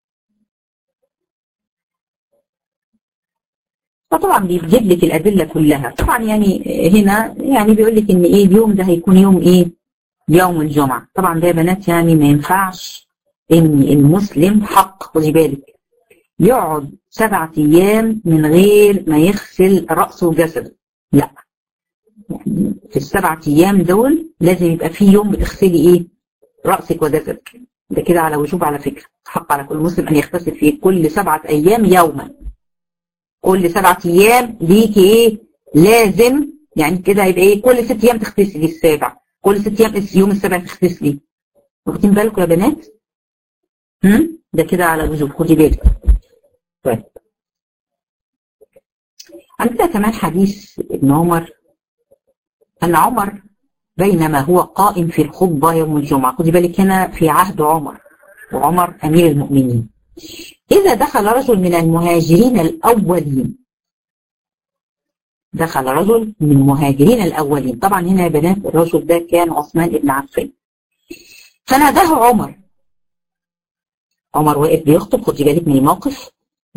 فطبعا بيجيب لك الادله كلها طبعا يعني هنا يعني بيقول لك ان ايه اليوم ده هيكون يوم ايه يوم الجمعه طبعا ده يا بنات يعني ما ينفعش ان المسلم حق خدي بالك يقعد سبعة أيام من غير ما يغسل رأسه وجسده لا يعني في السبعة أيام دول لازم يبقى في يوم بتغسلي إيه رأسك وجسدك ده كده على وجوب على فكرة حق على كل مسلم أن يغتسل في كل سبعة أيام يوما كل سبعة أيام ليكي إيه لازم يعني كده هيبقى إيه كل ست أيام تغتسلي السابع كل ست أيام يوم السابع تغتسلي واخدين بالكم يا بنات؟ هم؟ ده كده على وجوب خدي بالك طيب عندنا كمان حديث ابن عمر أن عمر بينما هو قائم في الخطبة يوم الجمعة خدي بالك هنا في عهد عمر وعمر أمير المؤمنين إذا دخل رجل من المهاجرين الأولين دخل رجل من المهاجرين الأولين طبعا هنا يا بنات الرجل ده كان عثمان بن عفان فناداه عمر عمر واقف بيخطب خدي بالك من الموقف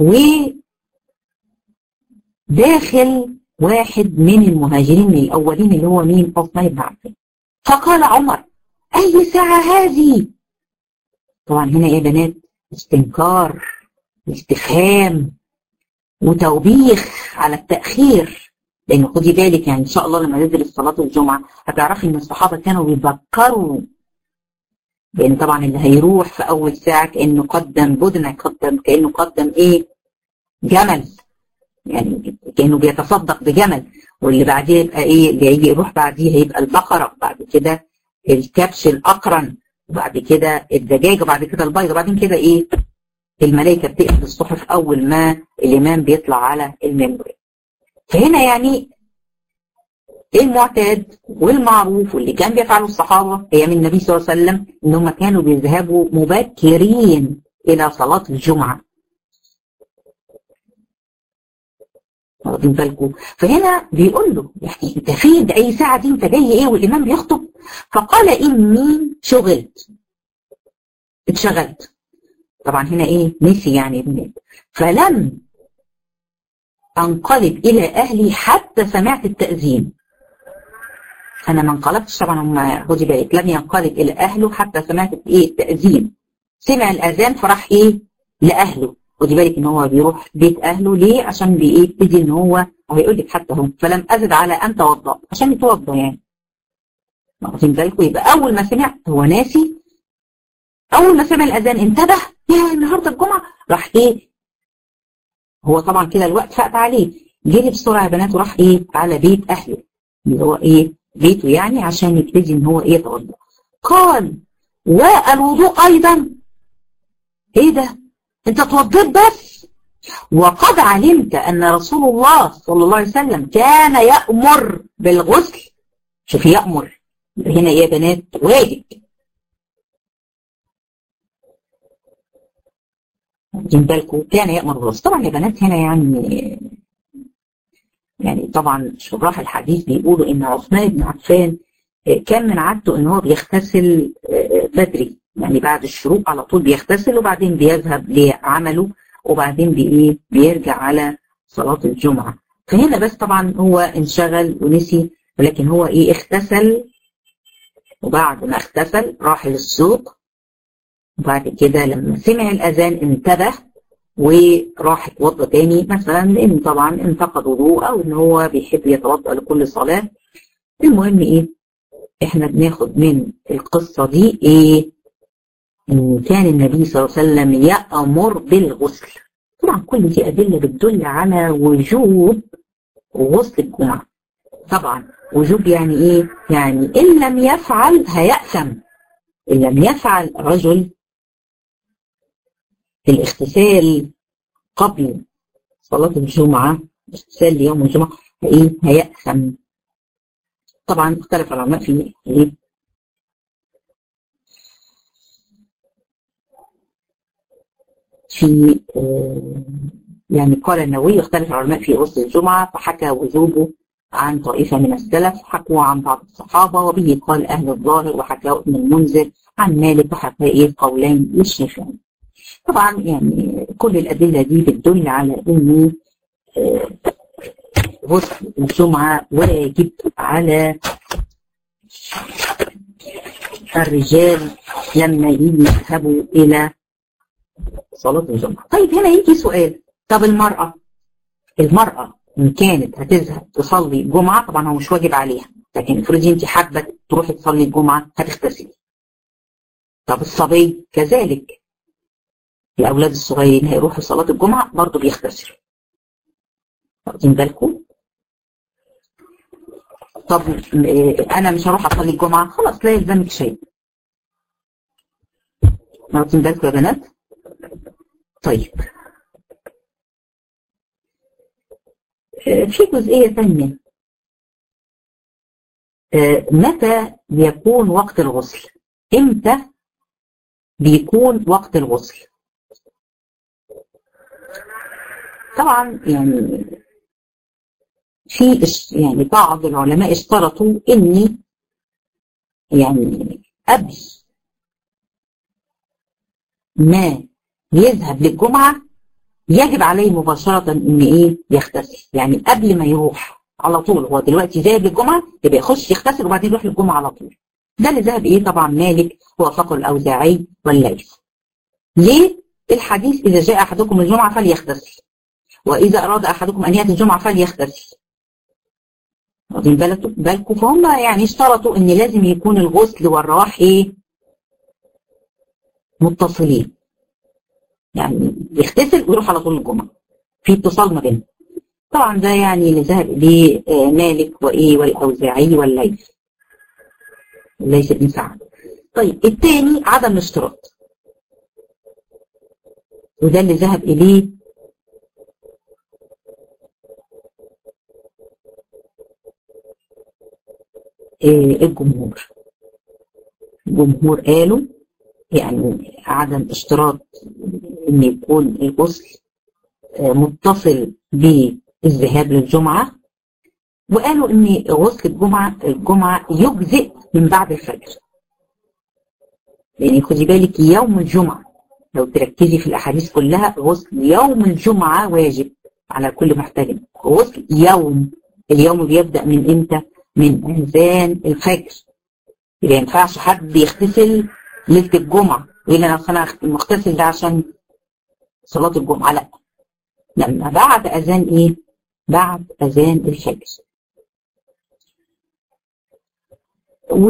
وداخل واحد من المهاجرين من الأولين اللي هو مين عثمان بن عفان فقال عمر أي ساعة هذه طبعا هنا يا بنات استنكار استفهام وتوبيخ على التأخير لأن خدي بالك يعني إن شاء الله لما ندرس صلاة الجمعة هتعرفي إن الصحابة كانوا بيذكروا لأن طبعا اللي هيروح في أول ساعة كأنه قدم بدنة قدم كأنه قدم إيه جمل يعني كأنه بيتصدق بجمل واللي بعديه يبقى إيه اللي هيجي يروح بعديه هيبقى البقرة بعد كده الكبش الأقرن وبعد كده الدجاج وبعد كده البيض وبعدين كده إيه الملائكة بتقفل الصحف أول ما الإمام بيطلع على المنبر فهنا يعني المعتاد والمعروف واللي كان بيفعله الصحابة أيام النبي صلى الله عليه وسلم إن هم كانوا بيذهبوا مبكرين إلى صلاة الجمعة واخدين بالكم فهنا بيقول له يعني انت فين ده اي ساعه دي انت جاي ايه والامام بيخطب فقال اني شغلت اتشغلت طبعا هنا ايه نسي يعني ابن فلم انقلب الى اهلي حتى سمعت التاذين انا ما انقلبتش طبعا هم خدي بالك لم ينقلب الى اهله حتى سمعت ايه التاذين سمع الاذان فراح ايه لاهله خدي بالك ان هو بيروح بيت اهله ليه عشان بيبتدي ان هو وهيقول لك حتى هم فلم ازد على ان توضا عشان يتوضا يعني واخدين بالكم يبقى اول ما سمع هو ناسي اول ما سمع الاذان انتبه يا النهارده الجمعه راح ايه هو طبعا كده الوقت فات عليه جري بسرعه يا بنات وراح ايه على بيت اهله اللي هو ايه بيته يعني عشان يبتدي ان هو ايه يتوضا قال والوضوء ايضا ايه ده انت توضيت بس وقد علمت ان رسول الله صلى الله عليه وسلم كان يأمر بالغسل شوف يأمر هنا ايه يا بنات واجب واخدين بالكم كان يأمر بالغسل طبعا يا بنات هنا يعني يعني طبعا شراح الحديث بيقولوا ان عثمان بن عفان كان من عادته ان هو بيغتسل بدري يعني بعد الشروق على طول بيغتسل وبعدين بيذهب لعمله وبعدين بإيه بيرجع على صلاة الجمعة فهنا بس طبعا هو انشغل ونسي ولكن هو ايه اغتسل وبعد ما اغتسل راح للسوق وبعد كده لما سمع الأذان انتبه وراح يتوضا تاني مثلا لأن طبعا انتقد وضوء أو إن هو بيحب يتوضا لكل صلاة المهم إيه إحنا بناخد من القصة دي إيه إن كان النبي صلى الله عليه وسلم يأمر بالغسل طبعا كل دي أدلة بتدل على وجوب وغسل الجمعة طبعا وجوب يعني ايه يعني ان لم يفعل هيأثم ان لم يفعل رجل الاغتسال قبل صلاة الجمعة اغتسال ليوم الجمعة ايه هيأثم طبعا اختلف العلماء في ايه في آه يعني قال النووي اختلف العلماء في غسل الجمعة فحكى وجوبه عن طائفة من السلف حكوا عن بعض الصحابة وبه قال أهل الظاهر وحكى ابن المنذر عن مالك وحكى إيه قولين للشيخين طبعا يعني كل الأدلة دي بتدل على إن غسل الجمعة واجب على الرجال لما يذهبوا إلى صلاة الجمعة طيب هنا يجي سؤال طب المرأة المرأة إن كانت هتذهب تصلي الجمعة طبعا هو مش واجب عليها لكن افرضي أنت حابة تروحي تصلي الجمعة هتغتسلي طب الصبي كذلك الأولاد الصغيرين هيروحوا صلاة الجمعة برضه بيغتسلوا واخدين بالكم؟ طب أنا مش هروح أصلي الجمعة خلاص لا يلزمك شيء واخدين بالكم يا بنات؟ طيب في جزئية ثانية متى بيكون وقت الغسل امتى بيكون وقت الغسل طبعا يعني في يعني بعض العلماء اشترطوا ان يعني قبل ما يذهب للجمعه يجب عليه مباشرة ان ايه يغتسل يعني قبل ما يروح على طول هو دلوقتي ذاهب للجمعة يبقى يخش يغتسل وبعدين يروح للجمعة على طول ده اللي ذهب ايه طبعا مالك هو فقر الاوزاعي والليث ليه الحديث اذا جاء احدكم الجمعة فليغتسل واذا اراد احدكم ان ياتي الجمعة فليغتسل واخدين بالكم فهم يعني اشترطوا ان لازم يكون الغسل والراح ايه متصلين يعني يغتسل ويروح على طول الجمعة في اتصال ما بينهم طبعا ده يعني اللي ذهب اليه مالك وايه والاوزاعي والليث ليس ابن سعد طيب الثاني عدم الاشتراط وده اللي ذهب اليه الجمهور الجمهور قالوا يعني عدم اشتراط ان يكون الغسل متصل بالذهاب للجمعة وقالوا ان غسل الجمعة الجمعة يجزئ من بعد الفجر يعني خدي بالك يوم الجمعة لو تركزي في الاحاديث كلها غسل يوم الجمعة واجب على كل محتجم غسل يوم اليوم بيبدأ من امتى من اذان الفجر ما ينفعش حد يغتسل ليله الجمعه يقول انا انا المغتسل ده عشان صلاه الجمعه لا لما بعد اذان ايه بعد اذان الفجر و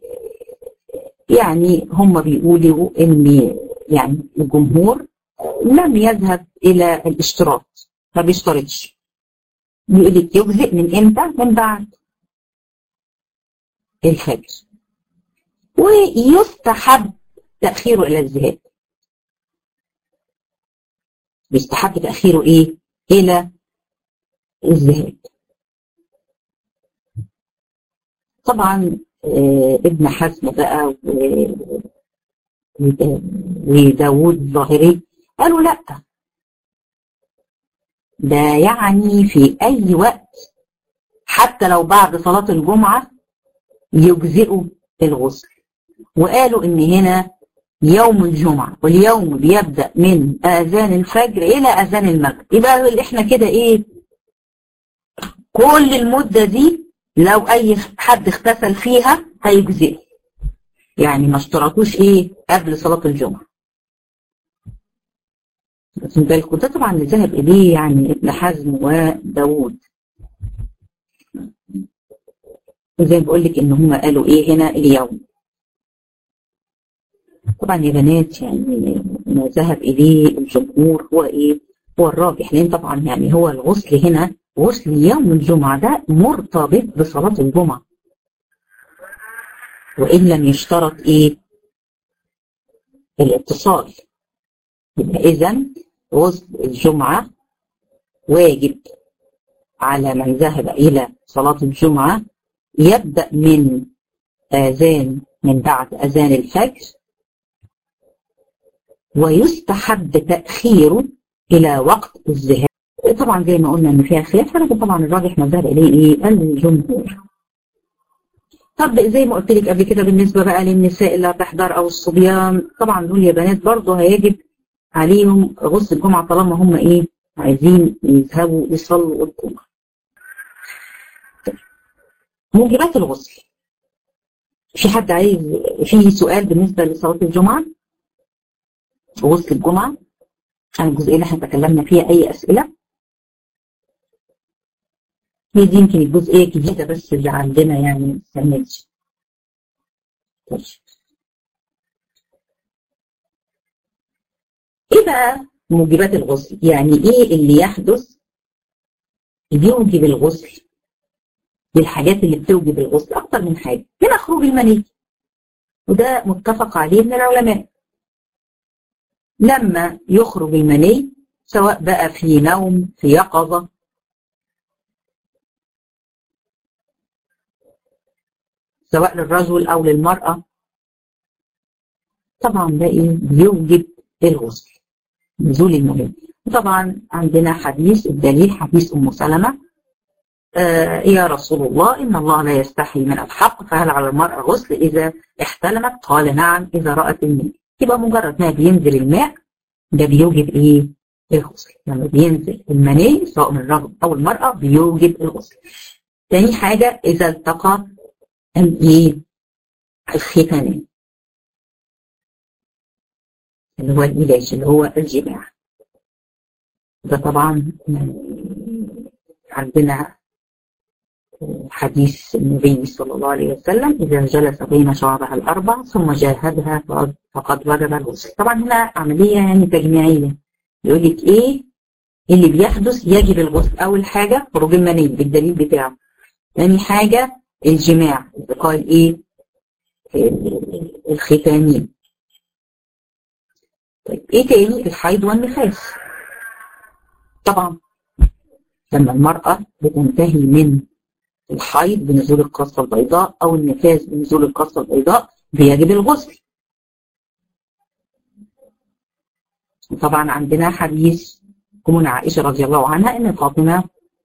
يعني هم بيقولوا ان يعني الجمهور لم يذهب الى الاشتراط ما بيشترطش بيقول لك يجزئ من امتى من بعد الفجر ويستحب تأخيره إلى الذهاب يستحب تأخيره إيه؟ إلى الذهاب طبعا آه ابن حزم بقى وداود الظاهري قالوا لا ده يعني في أي وقت حتى لو بعد صلاة الجمعة يجزئوا الغسل وقالوا ان هنا يوم الجمعة واليوم بيبدأ من آذان الفجر إلى آذان المغرب يبقى اللي احنا كده ايه كل المدة دي لو أي حد اغتسل فيها هيجزئه يعني ما اشترطوش ايه قبل صلاة الجمعة واخدين بالكم ده طبعا اللي ذهب إليه يعني ابن حزم وداوود زي ما بقول لك ان هم قالوا ايه هنا اليوم طبعا يا بنات يعني ما ذهب اليه الجمهور هو ايه هو الراجح لان طبعا يعني هو الغسل هنا غسل يوم الجمعة ده مرتبط بصلاة الجمعة وإن لم يشترط إيه الاتصال يبقى إذا غسل الجمعة واجب على من ذهب إلى صلاة الجمعة يبدأ من آذان من بعد أذان الفجر ويستحب تأخيره إلى وقت الذهاب طبعا زي ما قلنا إن فيها خلاف ولكن طبعا الراجح ما ذهب إليه إيه الجمهور طب زي ما قلت لك قبل كده بالنسبة بقى للنساء اللي هتحضر أو الصبيان طبعا دول يا بنات برضه هيجب عليهم غسل الجمعة طالما هم إيه عايزين يذهبوا يصلوا الجمعة موجبات الغسل في حد عايز في سؤال بالنسبة لصلاة الجمعة غسل الجمعة عن الجزئية اللي احنا تكلمنا فيها أي أسئلة هي دي يمكن الجزئية الجديدة بس اللي عندنا يعني السنة دي ايه بقى موجبات الغسل يعني ايه اللي يحدث يوجب الغسل بالحاجات اللي بتوجب الغسل اكتر من حاجه هنا خروج المني وده متفق عليه من العلماء لما يخرج المني سواء بقى في نوم في يقظه سواء للرجل او للمراه طبعا ده ايه بيوجب الغسل نزول المني وطبعا عندنا حديث الدليل حديث ام سلمه آه يا رسول الله إن الله لا يستحي من الحق فهل على المرأة غسل إذا احتلمت قال نعم إذا رأت الماء يبقى مجرد ما بينزل الماء ده بيوجب إيه الغسل لما بينزل المني سواء من الرجل أو المرأة بيوجب الغسل تاني حاجة إذا التقى الإيه الختانين اللي هو العلاج اللي هو الجماع ده طبعا عندنا حديث النبي صلى الله عليه وسلم إذا جلس بين شعرها الأربع ثم جاهدها فقد وجب الغسل طبعا هنا عملية يعني تجميعية يقول لك إيه اللي بيحدث يجب الغسل أول حاجة خروج المني بالدليل بتاعه ثاني حاجة الجماع اللي قال إيه الختانين طيب إيه تاني الحيض والنفاس طبعا لما المرأة بتنتهي من الحيض بنزول القصة البيضاء أو النفاس بنزول القصة البيضاء بيجب الغسل طبعا عندنا حديث أمنا عائشة رضي الله عنها أن فاطمة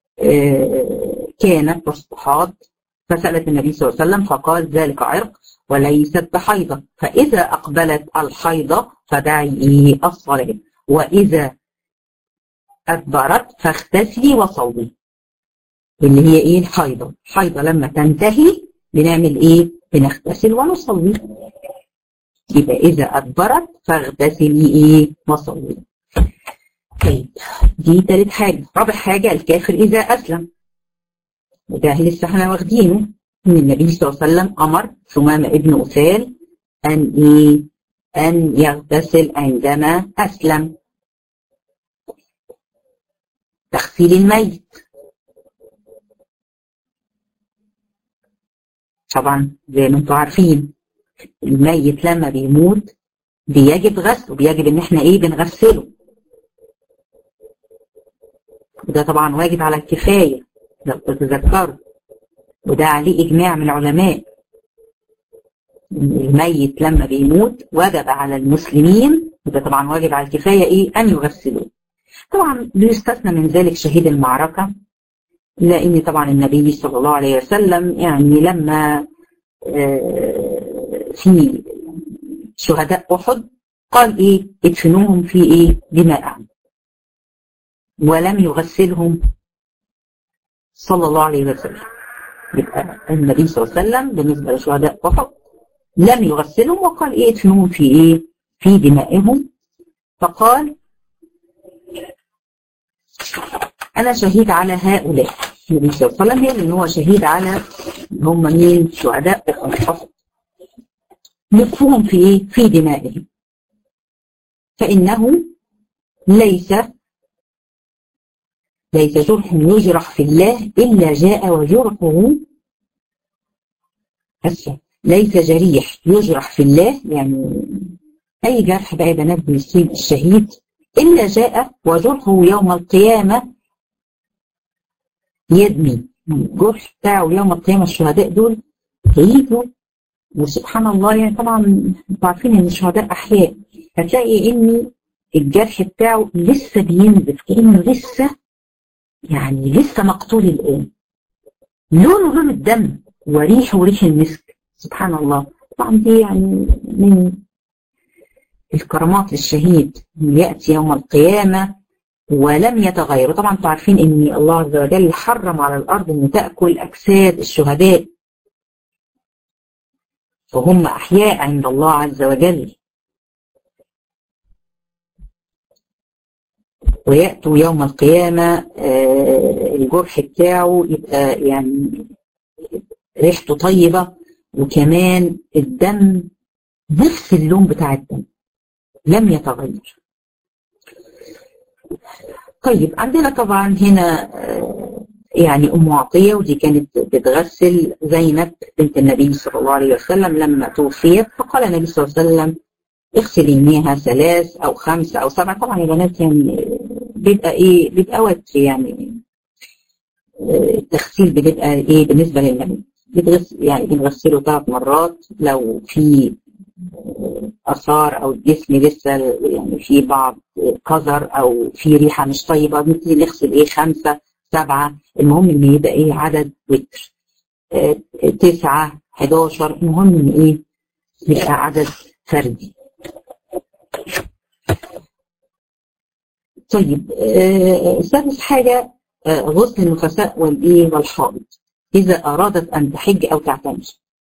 كانت تستحاض فسألت النبي صلى الله عليه وسلم فقال ذلك عرق وليست بحيضة فإذا أقبلت الحيضة فدعي الصلاة وإذا أدبرت فاغتسلي وصلي اللي هي ايه الحيضة الحيضة لما تنتهي بنعمل ايه بنغتسل ونصلي يبقى اذا ادبرت فاغتسلي ايه وصلي طيب دي تالت حاجة رابع حاجة الكافر اذا اسلم وده لسه احنا واخدينه ان النبي صلى الله عليه وسلم امر ثمامة ابن أثال ان ايه ان يغتسل عندما اسلم تغسيل الميت طبعا زي ما انتم عارفين الميت لما بيموت بيجب غسله بيجب ان احنا ايه بنغسله وده طبعا واجب على الكفاية لو تتذكروا وده عليه اجماع من العلماء الميت لما بيموت وجب على المسلمين وده طبعا واجب على الكفاية ايه ان يغسلوه طبعا بيستثنى من ذلك شهيد المعركة لأن طبعا النبي صلى الله عليه وسلم يعني لما في شهداء أحد قال إيه ادفنوهم في إيه دماء ولم يغسلهم صلى الله عليه وسلم يبقى النبي صلى الله عليه وسلم بالنسبة لشهداء أحد لم يغسلهم وقال إيه ادفنوهم في إيه في دمائهم فقال أنا شهيد على هؤلاء النبي صلى الله عليه وسلم هي إن هو شهيد على هم مين شهداء أحد نكفوهم في إيه؟ في دمائهم فإنه ليس ليس جرح يجرح في الله إلا جاء وجرحه أسفل ليس جريح يجرح في الله يعني أي جرح بقى بنات بيصيب الشهيد إلا جاء وجرحه يوم القيامة يدمي الجرح بتاعه يوم القيامة الشهداء دول هيجوا وسبحان الله يعني طبعا انتوا عارفين ان الشهداء احياء هتلاقي ان الجرح بتاعه لسه بينزف كانه لسه يعني لسه مقتول الان لونه لون الدم وريحه ريح المسك سبحان الله طبعا دي يعني من الكرامات للشهيد ياتي يوم القيامه ولم يتغير طبعا انتوا عارفين ان الله عز وجل حرم على الارض ان تاكل اجساد الشهداء وهم احياء عند الله عز وجل ويأتوا يوم القيامة الجرح بتاعه يبقى يعني ريحته طيبة وكمان الدم نفس اللون بتاع الدم لم يتغير طيب عندنا طبعا هنا يعني أم عطية ودي كانت بتغسل زينب بنت النبي صلى الله عليه وسلم لما توفيت فقال النبي صلى الله عليه وسلم اغسلي مياها ثلاث أو خمسة أو سبعة طبعا يا بنات يعني بيبقى إيه بيبقى وقت يعني التغسيل بيبقى إيه بالنسبة للنبي بتغسل يعني بنغسله ثلاث مرات لو في اثار او الجسم لسه يعني في بعض قذر او في ريحه مش طيبه بنبتدي نغسل ايه خمسه سبعه المهم ان يبقى ايه عدد وتر اه تسعه 11 المهم ان ايه يبقى عدد فردي طيب اه سادس حاجه اه غسل النفساء والايه والحائض اذا ارادت ان تحج او تعتمر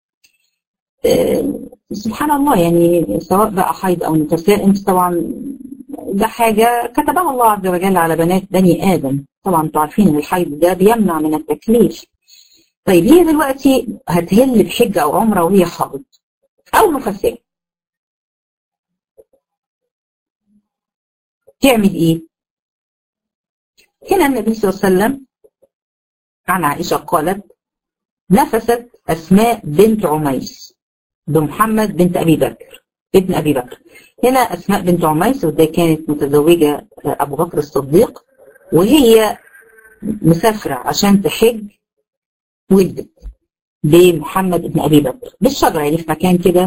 سبحان الله يعني سواء بقى حيض او نفساء انت طبعا ده حاجة كتبها الله عز وجل على بنات بني آدم طبعا انتوا عارفين ان الحيض ده بيمنع من التكليف طيب هي دلوقتي هتهل بحجة او عمرة وهي حائض او نفساء تعمل ايه؟ هنا النبي صلى الله عليه وسلم عن عائشة قالت نفست أسماء بنت عميس بمحمد بنت أبي بكر ابن أبي بكر هنا أسماء بنت عميس وده كانت متزوجة أبو بكر الصديق وهي مسافرة عشان تحج ولدت بمحمد بن أبي بكر بالشجرة يعني في مكان كده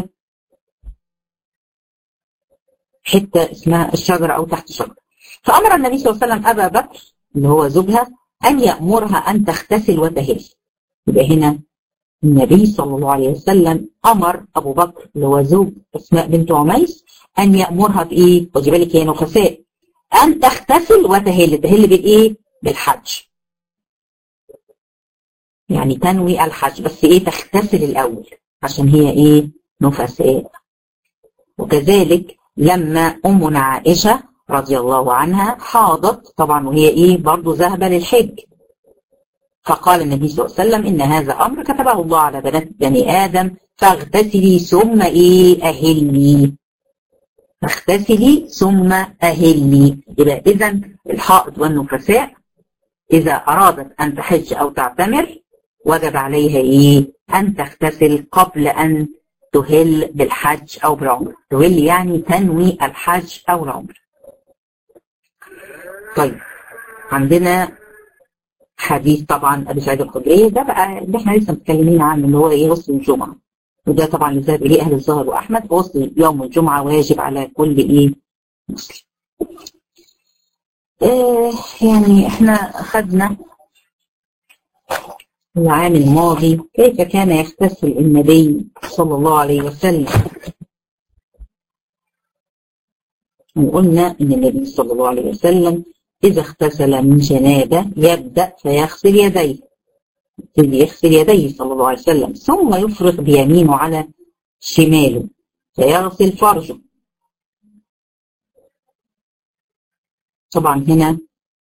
حتة اسمها الشجرة أو تحت شجرة فأمر النبي صلى الله عليه وسلم أبا بكر اللي هو زوجها أن يأمرها أن تغتسل وتهل يبقى هنا النبي صلى الله عليه وسلم امر ابو بكر اللي هو زوج اسماء بنت عميس ان يامرها بايه؟ خدي بالك هي نفساء ان تغتسل وتهل، تهل بالايه؟ بالحج. يعني تنوي الحج بس ايه تغتسل الاول عشان هي ايه؟ نفساء. وكذلك لما امنا عائشه رضي الله عنها حاضت طبعا وهي ايه؟ برضه ذهبه للحج. فقال النبي صلى الله عليه وسلم إن هذا أمر كتبه الله على بنات بني آدم فاغتسلي ثم إيه أهلي فاغتسلي ثم أهلي يبقى إذا الحائض والنفساء إذا أرادت أن تحج أو تعتمر وجب عليها إيه أن تغتسل قبل أن تهل بالحج أو بالعمر تهل يعني تنوي الحج أو العمر طيب عندنا حديث طبعا ابي سعيد الخدري ده بقى اللي احنا لسه متكلمين عنه اللي هو ايه غسل الجمعه وده طبعا اللي ذهب اليه اهل الظاهر واحمد غسل يوم الجمعه واجب على كل ايه مسلم. آه يعني احنا خدنا العام الماضي كيف كان يغتسل النبي صلى الله عليه وسلم وقلنا ان النبي صلى الله عليه وسلم إذا اغتسل من جنابة يبدأ فيغسل يديه يبتدي يغسل يديه صلى الله عليه وسلم ثم يفرغ بيمينه على شماله فيغسل فرجه طبعا هنا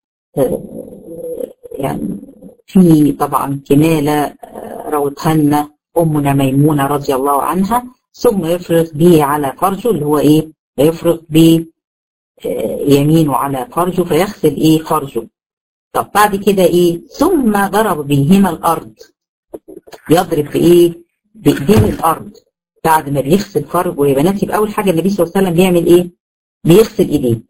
يعني في طبعا كمالة روتها لنا أمنا ميمونة رضي الله عنها ثم يفرغ به على فرجه اللي هو إيه يفرغ به يمينه على فرجه فيغسل ايه فرجه طب بعد كده ايه ثم ضرب بهما الارض يضرب في ايه بايديه الارض بعد ما بيغسل فرجه يا بنات يبقى اول حاجه النبي صلى الله عليه وسلم بيعمل ايه بيغسل ايديه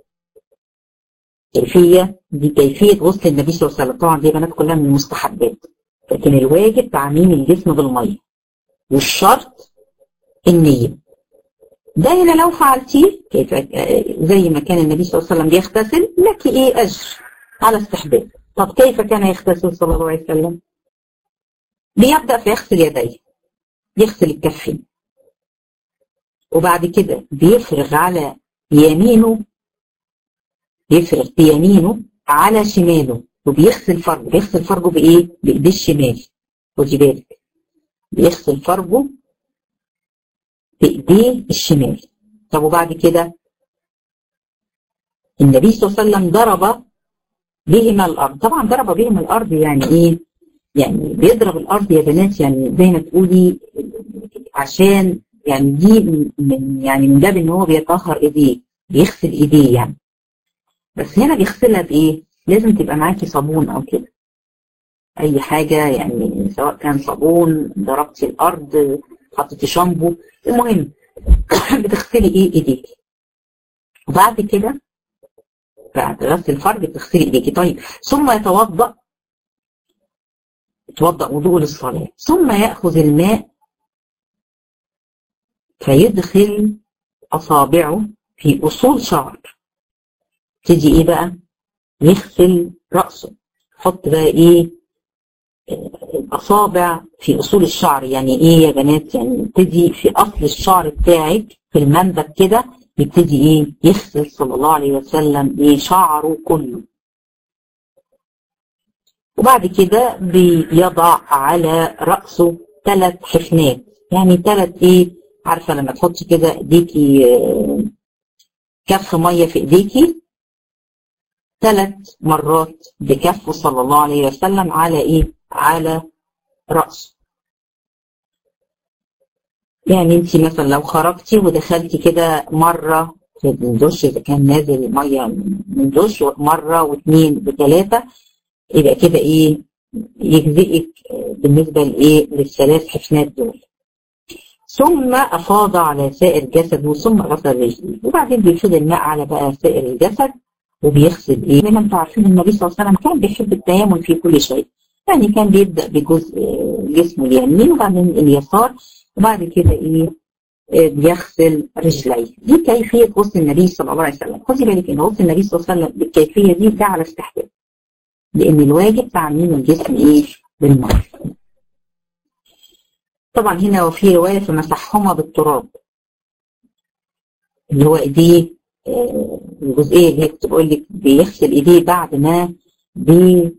كيفيه دي كيفيه غسل النبي صلى الله عليه وسلم طبعا دي بنات كلها من المستحبات لكن الواجب تعميم الجسم بالميه والشرط النيه ده هنا لو فعلتيه كيف زي ما كان النبي صلى الله عليه وسلم بيغتسل لك ايه اجر على استحباب طب كيف كان يغتسل صلى الله عليه وسلم بيبدا فيغسل يديه يغسل الكفين وبعد كده بيفرغ على يمينه يفرغ بيمينه على شماله وبيغسل فرجه بيغسل فرجه بايه بايديه الشمال خدي بالك بيغسل فرجه بايديه الشمال طب وبعد كده النبي صلى الله عليه وسلم ضرب بهما الارض طبعا ضرب بهما الارض يعني ايه يعني بيضرب الارض يا بنات يعني زي ما تقولي عشان يعني دي من يعني من باب ان هو بيطهر ايديه بيغسل ايديه يعني بس هنا بيغسلها بايه لازم تبقى معاكي صابون او كده اي حاجه يعني سواء كان صابون ضربتي الارض حطيتي شامبو المهم بتغسلي ايه ايديكي وبعد كده بعد غسل الفرج بتغسلي ايديكي طيب ثم يتوضا يتوضا وضوء للصلاه ثم ياخذ الماء فيدخل اصابعه في اصول شعر تيجي ايه بقى يغسل راسه حط بقى ايه الاصابع في اصول الشعر يعني ايه يا بنات يعني يبتدي في اصل الشعر بتاعك في المنبت كده يبتدي ايه يغسل صلى الله عليه وسلم ايه شعره كله وبعد كده بيضع على راسه ثلاث حفنات يعني ثلاث ايه عارفه لما تحطي كده ايديكي كف ميه في ايديكي ثلاث مرات بكفه صلى الله عليه وسلم على ايه على رأسه يعني انت مثلا لو خرجتي ودخلتي كده مرة في الدش اذا كان نازل مية من دش مرة واثنين وثلاثة يبقى كده ايه يجزئك بالنسبة لايه للثلاث حفنات دول ثم افاض على سائر جسده ثم غسل رجليه وبعدين بيفيض الماء على بقى سائر الجسد وبيغسل ايه زي ما انتم عارفين النبي صلى الله عليه وسلم كان بيحب التيامن في كل شيء يعني كان بيبدا بجزء جسمه اليمين وبعدين اليسار وبعد كده ايه بيغسل رجليه دي كيفيه غسل النبي صلى الله عليه وسلم خدي بالك ان غسل النبي صلى الله عليه وسلم بالكيفيه دي ده على استحباب لان الواجب تعميم الجسم ايه بالماء طبعا هنا وفي روايه فمسحهما بالتراب اللي هو ايديه الجزئيه اللي هي كنت بقول لك بيغسل ايديه بعد ما بي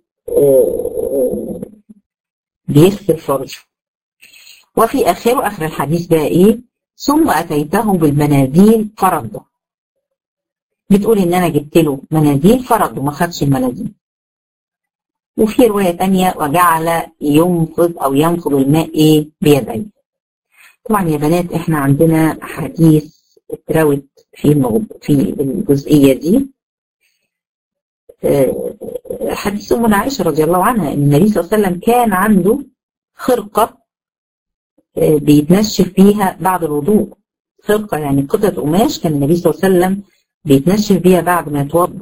بيغسل فرجه وفي اخره اخر الحديث بقى ايه ثم اتيته بالمناديل فرده بتقول ان انا جبت له مناديل فرد وما خدش المناديل وفي روايه ثانيه وجعل ينفض او ينفض الماء ايه بيديه طبعا يا بنات احنا عندنا احاديث اتروت في الموضوع في الجزئيه دي حديث أمنا عائشة رضي الله عنها أن النبي صلى الله عليه وسلم كان عنده خرقة بيتنشف بيها بعد الوضوء خرقة يعني قطعة قماش كان النبي صلى الله عليه وسلم بيتنشف بيها بعد ما يتوضا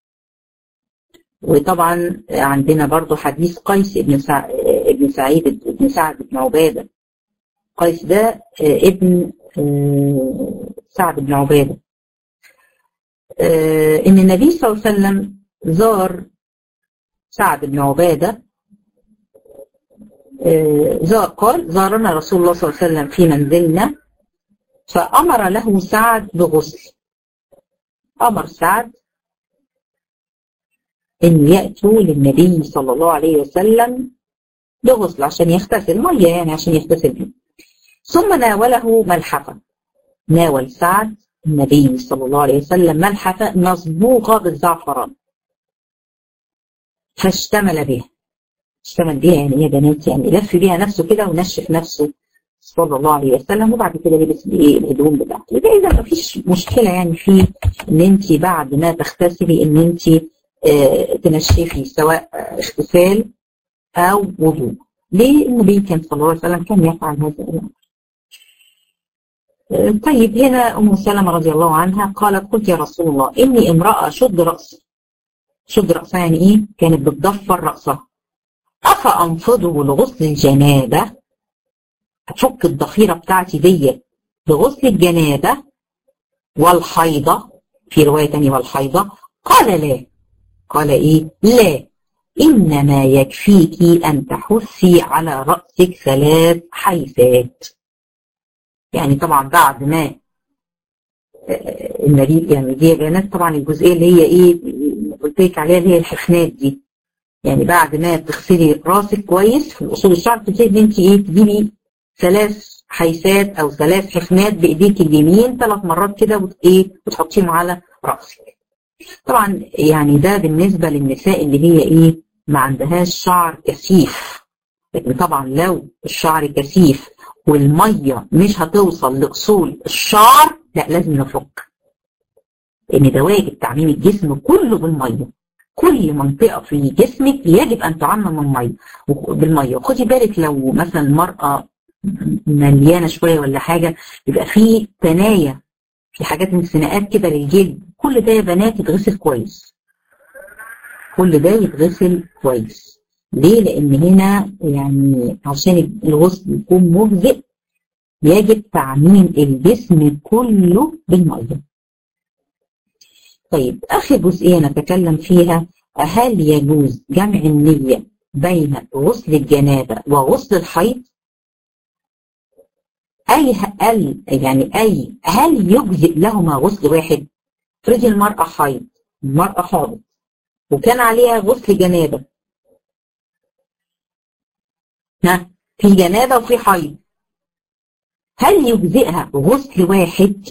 وطبعا عندنا برضو حديث قيس ابن سع... ابن سعيد ابن سعد بن عبادة قيس ده ابن سعد بن عبادة ان النبي صلى الله عليه وسلم زار سعد بن عبادة زار قال زارنا رسول الله صلى الله عليه وسلم في منزلنا فأمر له سعد بغسل أمر سعد أن يأتوا للنبي صلى الله عليه وسلم بغسل عشان يغتسل مية يعني عشان يغتسل بيه ثم ناوله ملحفة ناول سعد النبي صلى الله عليه وسلم ملحفة مصبوغة بالزعفران فاشتمل بها اشتمل بها يعني يا بنات يعني لف بيها نفسه كده ونشف نفسه صلى الله عليه وسلم وبعد كده لبس الايه الهدوم بتاعته يبقى اذا ما فيش مشكله يعني في ان انت بعد ما تغتسلي ان انت آه تنشفي سواء اغتسال او وضوء ليه النبي كان صلى الله عليه وسلم كان يفعل هذا الامر آه طيب هنا ام سلمة رضي الله عنها قالت قلت يا رسول الله اني امرأة شد رأسي شد رأسها يعني ايه كانت بتضفر رأسها افانفضه لغسل الجنابة افك الضفيرة بتاعتي دي لغسل الجنابة والحيضة في رواية تانية والحيضة قال لا قال ايه لا انما يكفيك ان تحثي على رأسك ثلاث حيثات يعني طبعا بعد ما النبي يعني دي بيانات طبعا الجزئيه اللي هي ايه قلت لك عليها اللي هي الحفنات دي يعني بعد ما تغسلي راسك كويس في الاصول الشعر تبتدي ان انت ايه تجيبي ثلاث حيثات او ثلاث حفنات بايديك اليمين ثلاث مرات كده وت ايه وتحطيهم على راسك. طبعا يعني ده بالنسبه للنساء اللي هي ايه ما عندهاش شعر كثيف لكن طبعا لو الشعر كثيف والميه مش هتوصل لاصول الشعر لا لازم نفك. لان ده واجب تعميم الجسم كله بالميه. كل منطقة في جسمك يجب أن تعمم المية بالمية وخدي بالك لو مثلا المرأة مليانة شوية ولا حاجة يبقى في تناية في حاجات انسناءات كده للجلد كل ده يا بنات يتغسل كويس كل ده يتغسل كويس ليه؟ لأن هنا يعني عشان الغسل يكون مجزئ يجب تعميم الجسم كله بالمية طيب آخر جزئية نتكلم فيها هل يجوز جمع النية بين غسل الجنابة وغسل الحيض؟ أي هل يعني أي هل يجزئ لهما غسل واحد؟ افرضي المرأة حيض المرأة حاضت وكان عليها غسل جنابة ها في جنابة وفي حيض هل يجزئها غسل واحد؟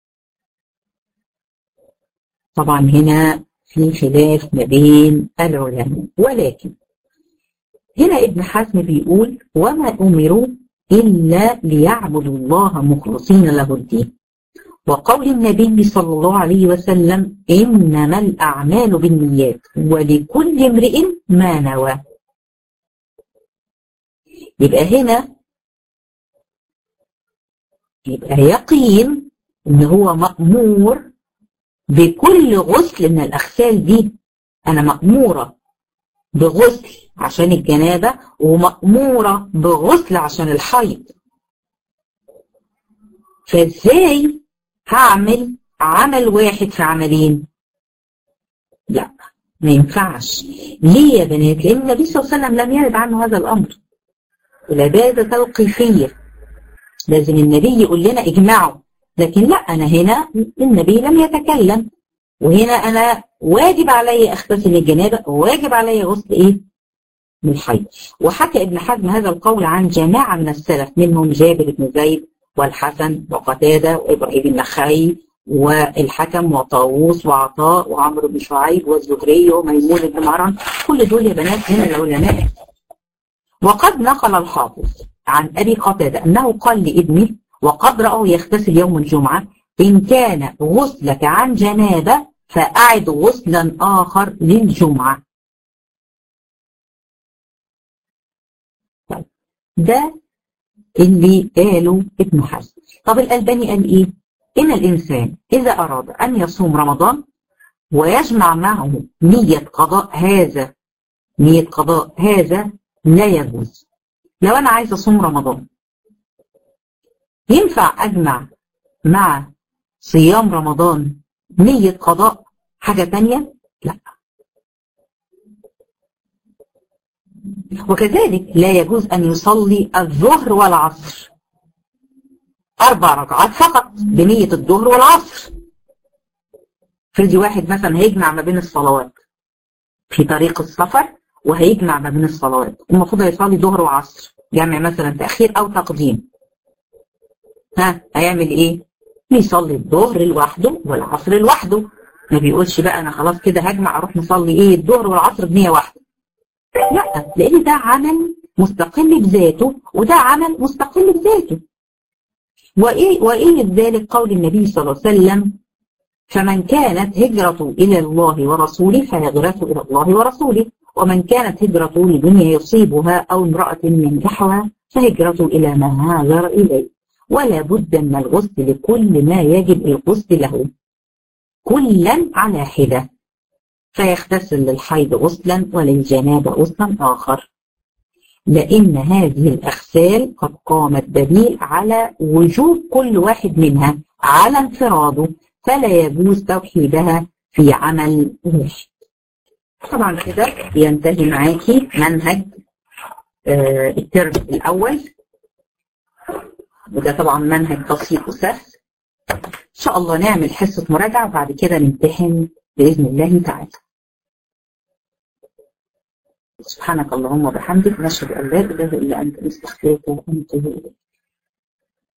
طبعا هنا في خلاف ما بين العلماء ولكن هنا ابن حزم بيقول وما أمروا إلا ليعبدوا الله مخلصين له الدين وقول النبي صلى الله عليه وسلم إنما الأعمال بالنيات ولكل امرئ ما نوى يبقى هنا يبقى يقين ان هو مأمور بكل غسل من الأغسال دي أنا مأمورة بغسل عشان الجنابة ومأمورة بغسل عشان الحيض فازاي هعمل عمل واحد في عملين لا ما ينفعش ليه يا بنات لأن النبي صلى الله عليه وسلم لم يرد عنه هذا الأمر العبادة توقيفية لازم النبي يقول لنا اجمعوا لكن لا أنا هنا النبي لم يتكلم وهنا أنا واجب علي أغتسل الجنابة وواجب علي غسل إيه؟ من الحيض وحكى ابن حزم هذا القول عن جماعة من السلف منهم جابر بن زيد والحسن وقتادة وإبراهيم النخعي والحكم وطاووس وعطاء وعمرو بن شعيب والزهري وميمون بن مهران كل دول يا بنات من العلماء وقد نقل الحافظ عن أبي قتادة أنه قال لابنه وقد رأوا يغتسل يوم الجمعة إن كان غسلك عن جنابة فأعد غسلا آخر للجمعة ده اللي قاله ابن حزم طب الألباني قال إيه إن الإنسان إذا أراد أن يصوم رمضان ويجمع معه نية قضاء هذا نية قضاء هذا لا يجوز لو أنا عايز أصوم رمضان ينفع أجمع مع صيام رمضان نية قضاء حاجة تانية؟ لا وكذلك لا يجوز أن يصلي الظهر والعصر أربع ركعات فقط بنية الظهر والعصر فرضي واحد مثلا هيجمع ما بين الصلوات في طريق السفر وهيجمع ما بين الصلوات المفروض هيصلي ظهر وعصر جمع مثلا تأخير أو تقديم ها هيعمل إيه؟ يصلي الظهر لوحده والعصر لوحده ما بيقولش بقى أنا خلاص كده هجمع أروح نصلي إيه الظهر والعصر بنية واحدة لا لأن ده عمل مستقل بذاته وده عمل مستقل بذاته وإيه وإيه ذلك قول النبي صلى الله عليه وسلم فمن كانت هجرته إلى الله ورسوله فهجرته إلى الله ورسوله ومن كانت هجرته لدنيا يصيبها أو امرأة ينجحها فهجرته إلى ما هاجر إليه ولا بد من الغسل لكل ما يجب الغسل له كلا على حدة فيغتسل للحيض غسلا وللجنابة غسلا آخر لأن هذه الأغسال قد قامت دليل على وجوب كل واحد منها على انفراده فلا يجوز توحيدها في عمل واحد طبعا كده ينتهي معاكي منهج آه الترم الأول وده طبعا منهج بسيط وسهل إن شاء الله نعمل حصة مراجعة وبعد كده نمتحن بإذن الله تعالى سبحانك اللهم وبحمدك نشهد أن لا إله إلا أنت نستغفرك ونتوب إليك